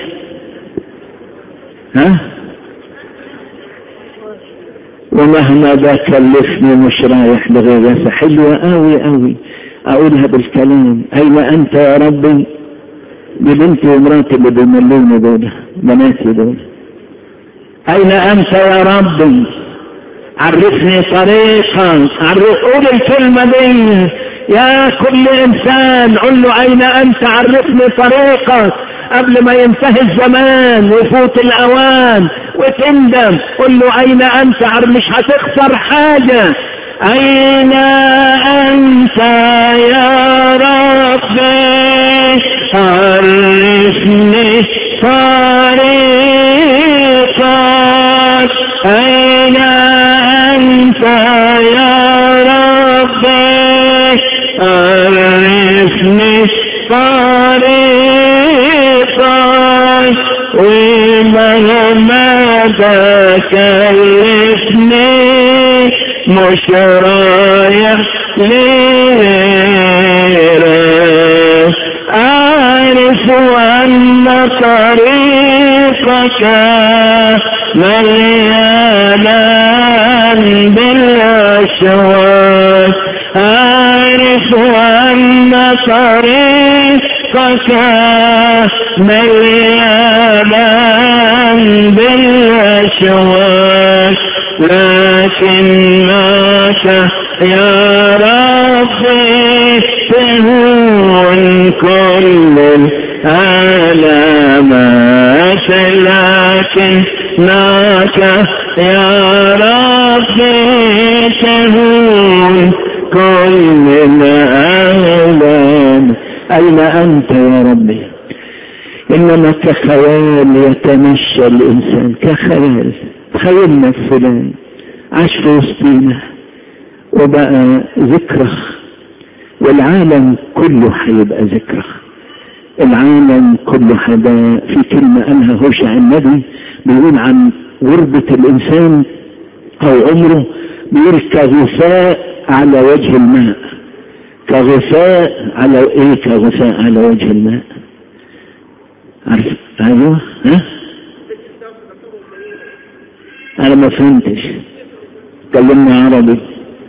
ها ومهما ده كلفني مش رايح لغيرها حلوة قوي قوي اقولها بالكلام اين انت يا ربي دي بنتي ومراتي اللي بيملوني دول بناتي دول اين انت يا ربي عرفني طريقك عرف قول الكلمة دي يا كل انسان قل له اين انت عرفني طريقك قبل ما ينتهي الزمان ويفوت الاوان وتندم قل له اين انت مش هتخسر حاجة اين انت يا ربي عرفني طريقك اين انت يا ربي عرفني طريقك ومهما تكلفني مش رايح لغيرك أعرف أن طريقك مليانا بالأشواك أعرف أن طريقك مليانا بالأشواك لكنك يا ربي تهون كل الآلامات لكنك يا ربي تهون كل الآلام أين أنت يا ربي إنما كخيال يتمشى الإنسان كخيال تخيلنا فلان عاش في وسطينا وبقى ذكرى والعالم كله هيبقى ذكرى العالم كله هيبقى في كلمة قالها هوشع النبي بيقول عن غربة الإنسان أو عمره بيقول كغثاء على وجه الماء كغثاء على ايه كغثاء على وجه الماء عارف ايوه ها انا ما فهمتش كلمنا عربي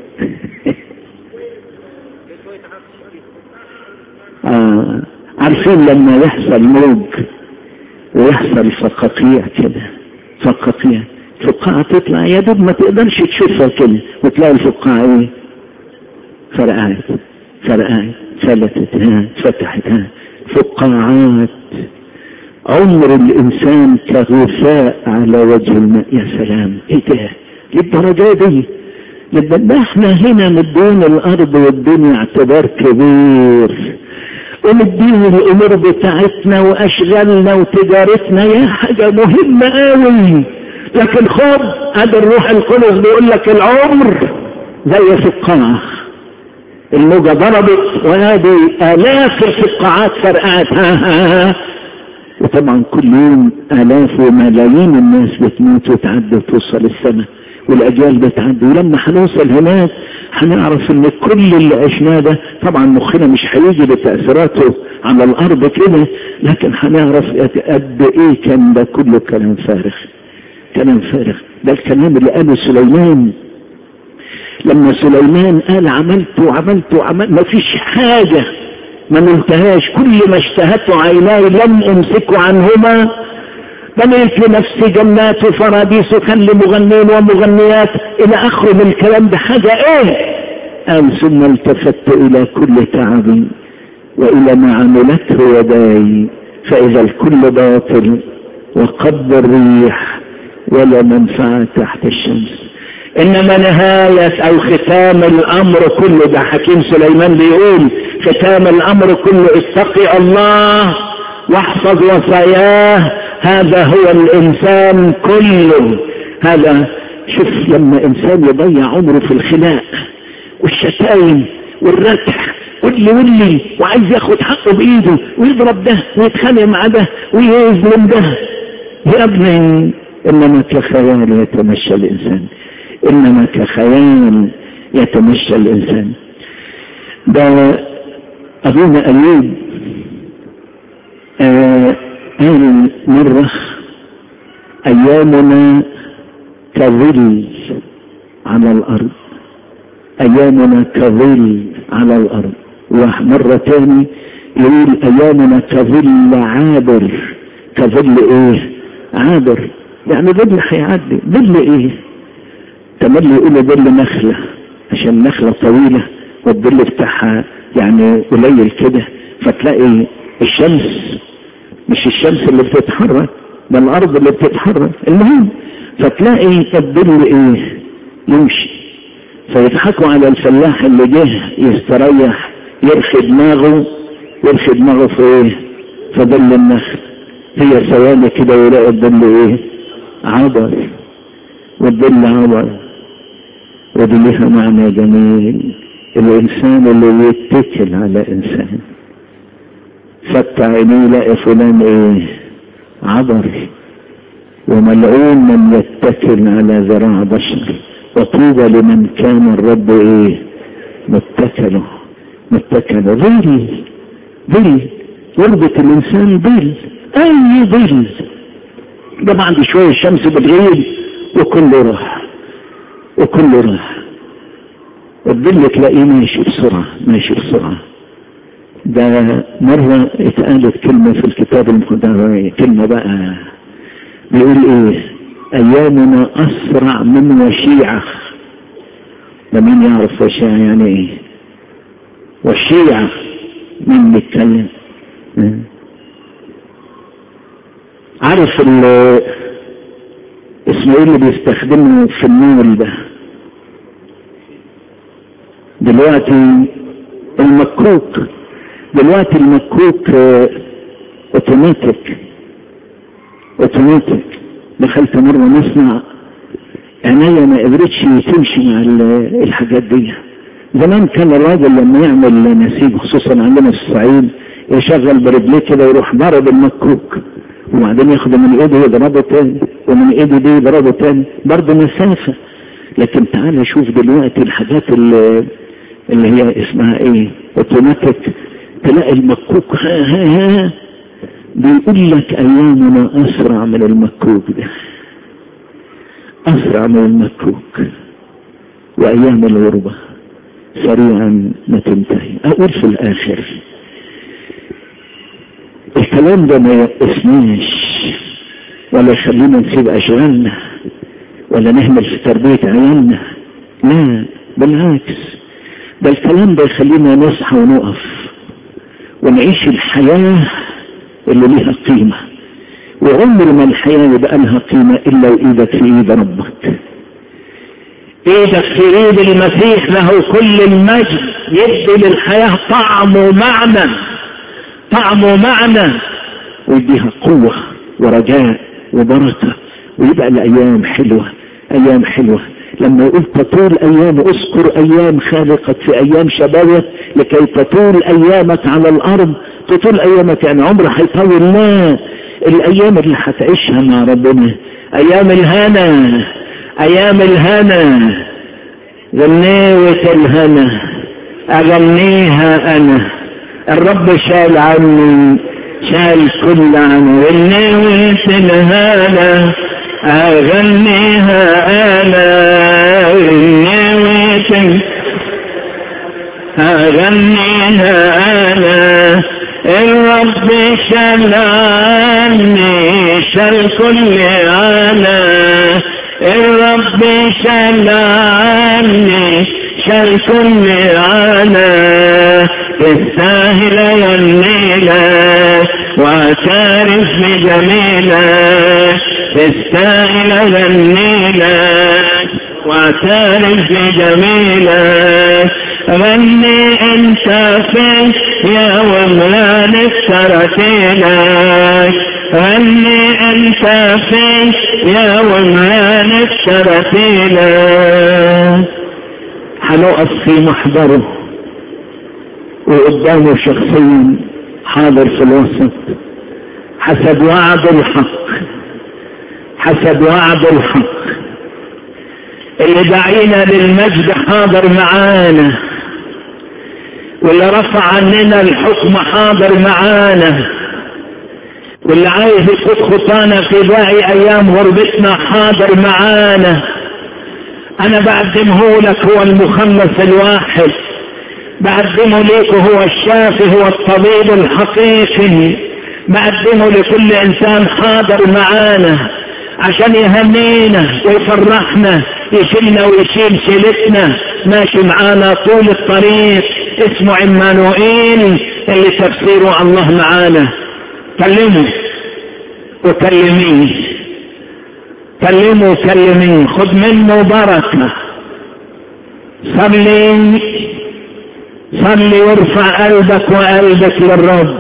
آه. عارفين لما يحصل موج ويحصل فقاقيع كده فقاقيع فقاعة تطلع يا دوب ما تقدرش تشوفها كده وتلاقي الفقاعة ايه فرقعت فرقعت فلتت ها فتحت ها فقاعات عمر الانسان كغثاء على وجه الماء يا سلام ايه ده للدرجة دي ده احنا هنا مدين الارض والدنيا اعتبار كبير ومدين الامور بتاعتنا واشغالنا وتجارتنا يا حاجة مهمة قوي لكن خد هذا الروح القدس بيقول لك العمر زي فقاعة الموجة ضربت وهذه آلاف الفقاعات فرقعت ها ها ها وطبعا كل يوم آلاف وملايين الناس بتموت وتعدي وتوصل السماء والأجيال بتعدي ولما هنوصل هناك هنعرف ان كل اللي عشناه ده طبعا مخنا مش هيجي بتأثيراته على الأرض كده لكن هنعرف قد إيه كان ده كله كلام فارغ كلام فارغ ده الكلام اللي قاله سليمان لما سليمان قال عملت وعملت وعملت ما فيش حاجة ما ننتهاش كل ما اشتهته عيناي لم امسكه عنهما بنيت لنفسي جنات وفراديس وخلي مغنين ومغنيات الى اخره من الكلام ده حاجة ايه قال ثم التفت الى كل تعبي والى ما عملته يداي فاذا الكل باطل وقد الريح ولا منفعة تحت الشمس انما نهاية او ختام الامر كله ده حكيم سليمان بيقول ختام الامر كله اتقي الله واحفظ وصاياه هذا هو الإنسان كله هذا شوف لما إنسان يضيع عمره في الخناق والشتايم والرتح واللي واللي وعايز ياخد حقه بإيده ويضرب ده ويتخانق مع ده ويظلم ده يا ابني إنما كخيال يتمشى الإنسان إنما كخيال يتمشى الإنسان ده أبونا أيوب آه قال مرة أيامنا كظل على الأرض أيامنا كظل على الأرض ومرة تاني يقول أيامنا كظل عابر كظل إيه عابر يعني ظل هيعدي ظل إيه تملي يقولوا ظل نخلة عشان النخلة طويلة والظل بتاعها يعني قليل كده فتلاقي الشمس مش الشمس اللي بتتحرك ده الارض اللي بتتحرك المهم فتلاقي الظل ايه يمشي فيضحكوا على الفلاح اللي جه يستريح يرخي دماغه يرخي دماغه في ايه في ظل النخل هي ثواني كده ويلاقي الظل ايه عبر والظل عبر ودي لها معنى جميل الانسان اللي يتكل على انسان فتح عينيه يلاقي فلان ايه عبر وملعون من يتكل على ذراع بشر وطوبى لمن كان الرب ايه متكله متكله ظل ظل يربط الانسان ظل اي ظل ده بعد شويه الشمس بتغيب وكله راح وكله راح الظل تلاقيه ماشي بسرعه ماشي بسرعه ده مرة اتقالت كلمة في الكتاب المقدس كلمة بقى بيقول ايه ايامنا اسرع من وشيعة ده مين يعرف وشيعة يعني ايه وشيعة مين بيتكلم عارف اسمه ايه اللي بيستخدمه في النور ده دلوقتي المكوك دلوقتي المكوك اوتوماتيك اوتوماتيك دخلت مرة مصنع عينيا ما قدرتش تمشي مع الحاجات دي زمان كان الراجل لما يعمل نسيج خصوصا عندنا في الصعيد يشغل برجليه كده ويروح ضرب المكوك وبعدين ياخده من ايده يضربه تاني ومن ايده دي يضربه تاني برضه مسافة لكن تعال شوف دلوقتي الحاجات اللي, اللي هي اسمها ايه اوتوماتيك تلاقي المكوك ها ها ها بيقول لك ايامنا اسرع من المكوك ده اسرع من المكوك وايام الغربة سريعا ما تنتهي اقول في الاخر الكلام ده ما يقسناش ولا يخلينا نسيب اشغالنا ولا نهمل في تربية عيالنا لا بالعكس ده الكلام ده يخلينا نصحى ونقف ونعيش الحياة اللي ليها قيمة وعمر ما الحياة يبقى لها قيمة إلا وإيدك في إيد ربك إيدك في إيد المسيح له كل المجد يدي للحياة طعم ومعنى طعم ومعنى ويديها قوة ورجاء وبركة ويبقى الأيام حلوة أيام حلوة لما يقول تطول أيام أذكر أيام خالقت في أيام شبابك لكي تطول أيامك على الأرض تطول أيامك يعني عمر هيطول لا الأيام اللي هتعيشها مع ربنا أيام الهنا أيام الهنا غنيوة الهنا أغنيها أنا الرب شال عني شال كل عني غنيوة الهنا أغنيها أنا غنيوة أغنيها أنا الرب شال عني شال كل أنا الرب شال عني شال كل أنا تستاهل ينيلك واعترف بجميلك تستاهل ينيلك واعترف بجميلك غني انت في يا وملان افترتينك غني انت في يوم الترتيلة هنقف في محضره وقدامه شخصيا حاضر في الوسط حسب وعد الحق حسب وعد الحق اللي دعينا للمجد حاضر معانا واللي رفع عننا الحكم حاضر معانا واللي عايز يقود خطانا في باقي ايام غربتنا حاضر معانا انا بقدمه لك هو المخلص الواحد بقدمه ليك هو الشافي هو الطبيب الحقيقي بقدمه لكل انسان حاضر معانا عشان يهنينا ويفرحنا يشيلنا ويشيل شيلتنا ماشي معانا طول الطريق اسمه عمانوئيل اللي تفسيره الله معانا كلمه وكلميه كلمه وكلميه خد منه بركة صلي صلي وارفع قلبك وقلبك للرب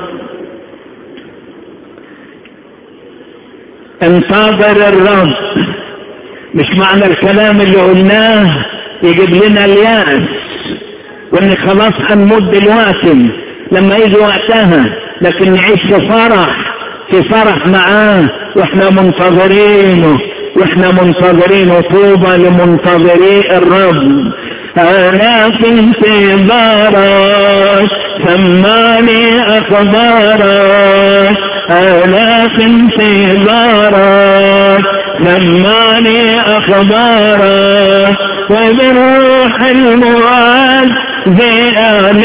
انتظر الرب مش معنى الكلام اللي قلناه يجيب لنا الياس وان خلاص هنموت دلوقتي لما يجي وقتها لكن نعيش في فرح في فرح معاه واحنا منتظرينه واحنا منتظرينه طوبى لمنتظري الرب انا في انتظارك سماني اخبارك انا في انتظارك سماني اخبارك وبالروح المعاد زيان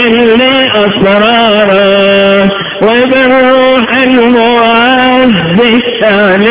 لأسرارك وبالروح المعز زيان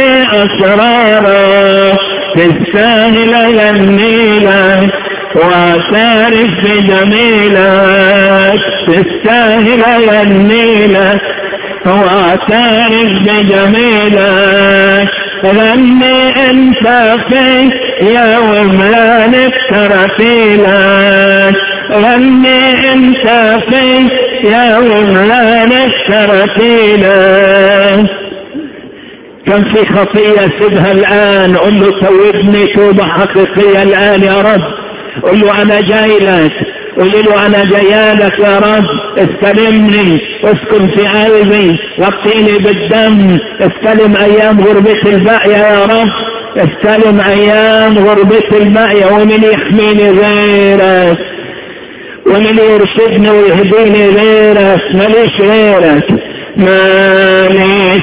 لأسرارك تستاهل يميلك واعترف بجميلك تستاهل يميلك واعترف بجميلك غني انت في يوم لا نكتر فيلك غني انت في يوم لا نكتر فيلك كان في خطية سيبها الآن قل له توبني توبة حقيقية الآن يا رب قل له أنا جاي لك قل له أنا جايالك يا رب استلمني اسكن في قلبي غطيني بالدم استلم أيام غربتي الباقية يا رب استلم أيام غربتي الباقية ومن يحميني غيرك ومن يرشدني ويهديني غيرك ماليش غيرك مالي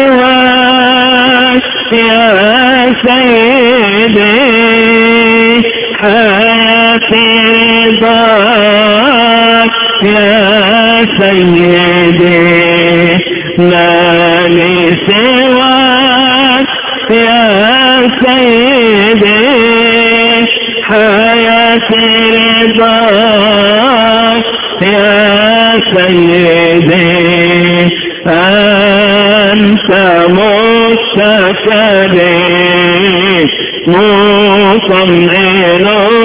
سواك يا سيدي حياتي رضاك يا سيدي مالي سواك يا سيدي حياتي رضاك يا سيدي أنت مستكري مطمئن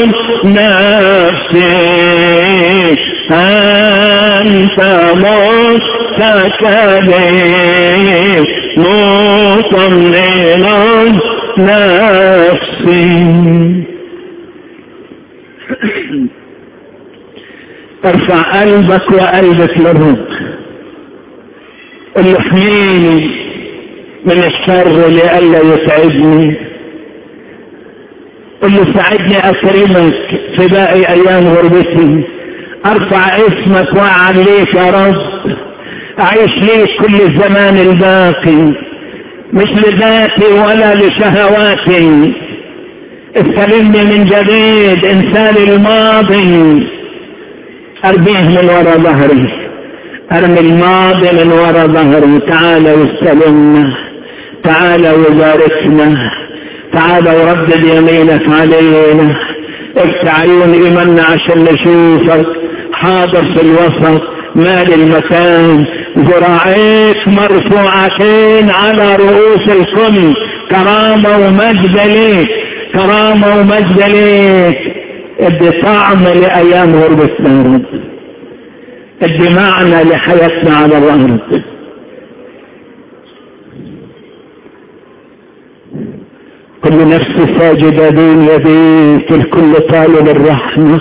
نفسي أنت مستكري مطمئن نفسي ارفع قلبك وقلبك للرب قل له احميني من الشر لئلا يتعبني قل له ساعدني اكرمك في باقي ايام غربتي ارفع اسمك واعليك يا رب اعيش ليك كل الزمان الباقي مش لذاتي ولا لشهواتي استلمني من جديد انسان الماضي ارميه من وراء ظهري ارمي الماضي من وراء ظهري تعال واستلمنا تعال وباركنا تعال وردد يمينك علينا افتح عيون ايماننا عشان نشوفك حاضر في الوسط مال المكان ذراعيك مرفوعتين على رؤوس الكل كرامة ومجد ليك كرامة ومجد ليك ادي طعم لأيام غربتنا يا رب ادي معنى لحياتنا على الأرض كل نفس ساجدة بين يديك الكل طالب الرحمة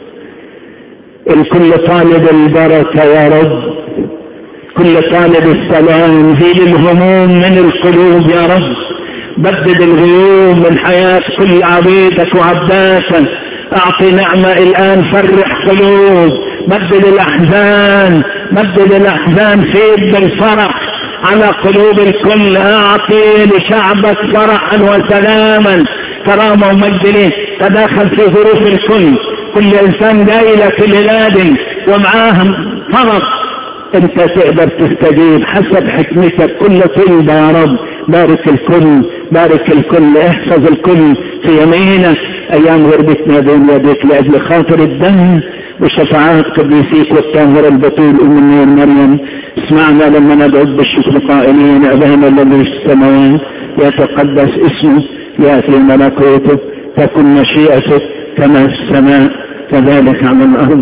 الكل طالب البركة يا رب كل طالب السلام زيل الهموم من القلوب يا رب بدد الغيوم من حياة كل عبيدك وعبداتك اعطي نعمة الان فرح قلوب بدد الاحزان بدد الاحزان سيد بالفرح على قلوب الكل اعطي لشعبك فرحا وسلاما كرامة ومجد ليه تداخل في ظروف الكل كل انسان جاي لك الهلال ومعاهم فرح انت تقدر تستجيب حسب حكمتك كل طلبة يا رب بارك الكل بارك الكل احفظ الكل في يمينك ايام غربتنا بين يديك لاجل خاطر الدم وشفاعات قديسيك والطاهر البطول ام النور مريم اسمعنا لما ندعو بالشكر قائلين ابانا الذي في السماوات يتقدس اسمه ياتي ملكوته تكن مشيئته كما في السماء كذلك على الارض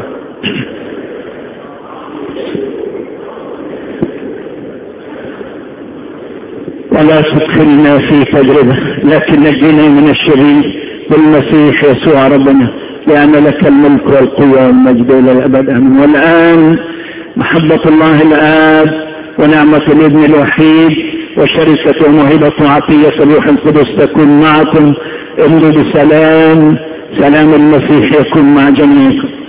ولا تدخلنا في تجربة لكن نجينا من الشرير بالمسيح يسوع ربنا لأن لك الملك والقوة والمجد إلى الأبد آمين والآن محبة الله الآب ونعمة الابن الوحيد وشركة وموهبة وعطية الروح القدس تكون معكم امضوا بسلام سلام المسيح يكون مع جميعكم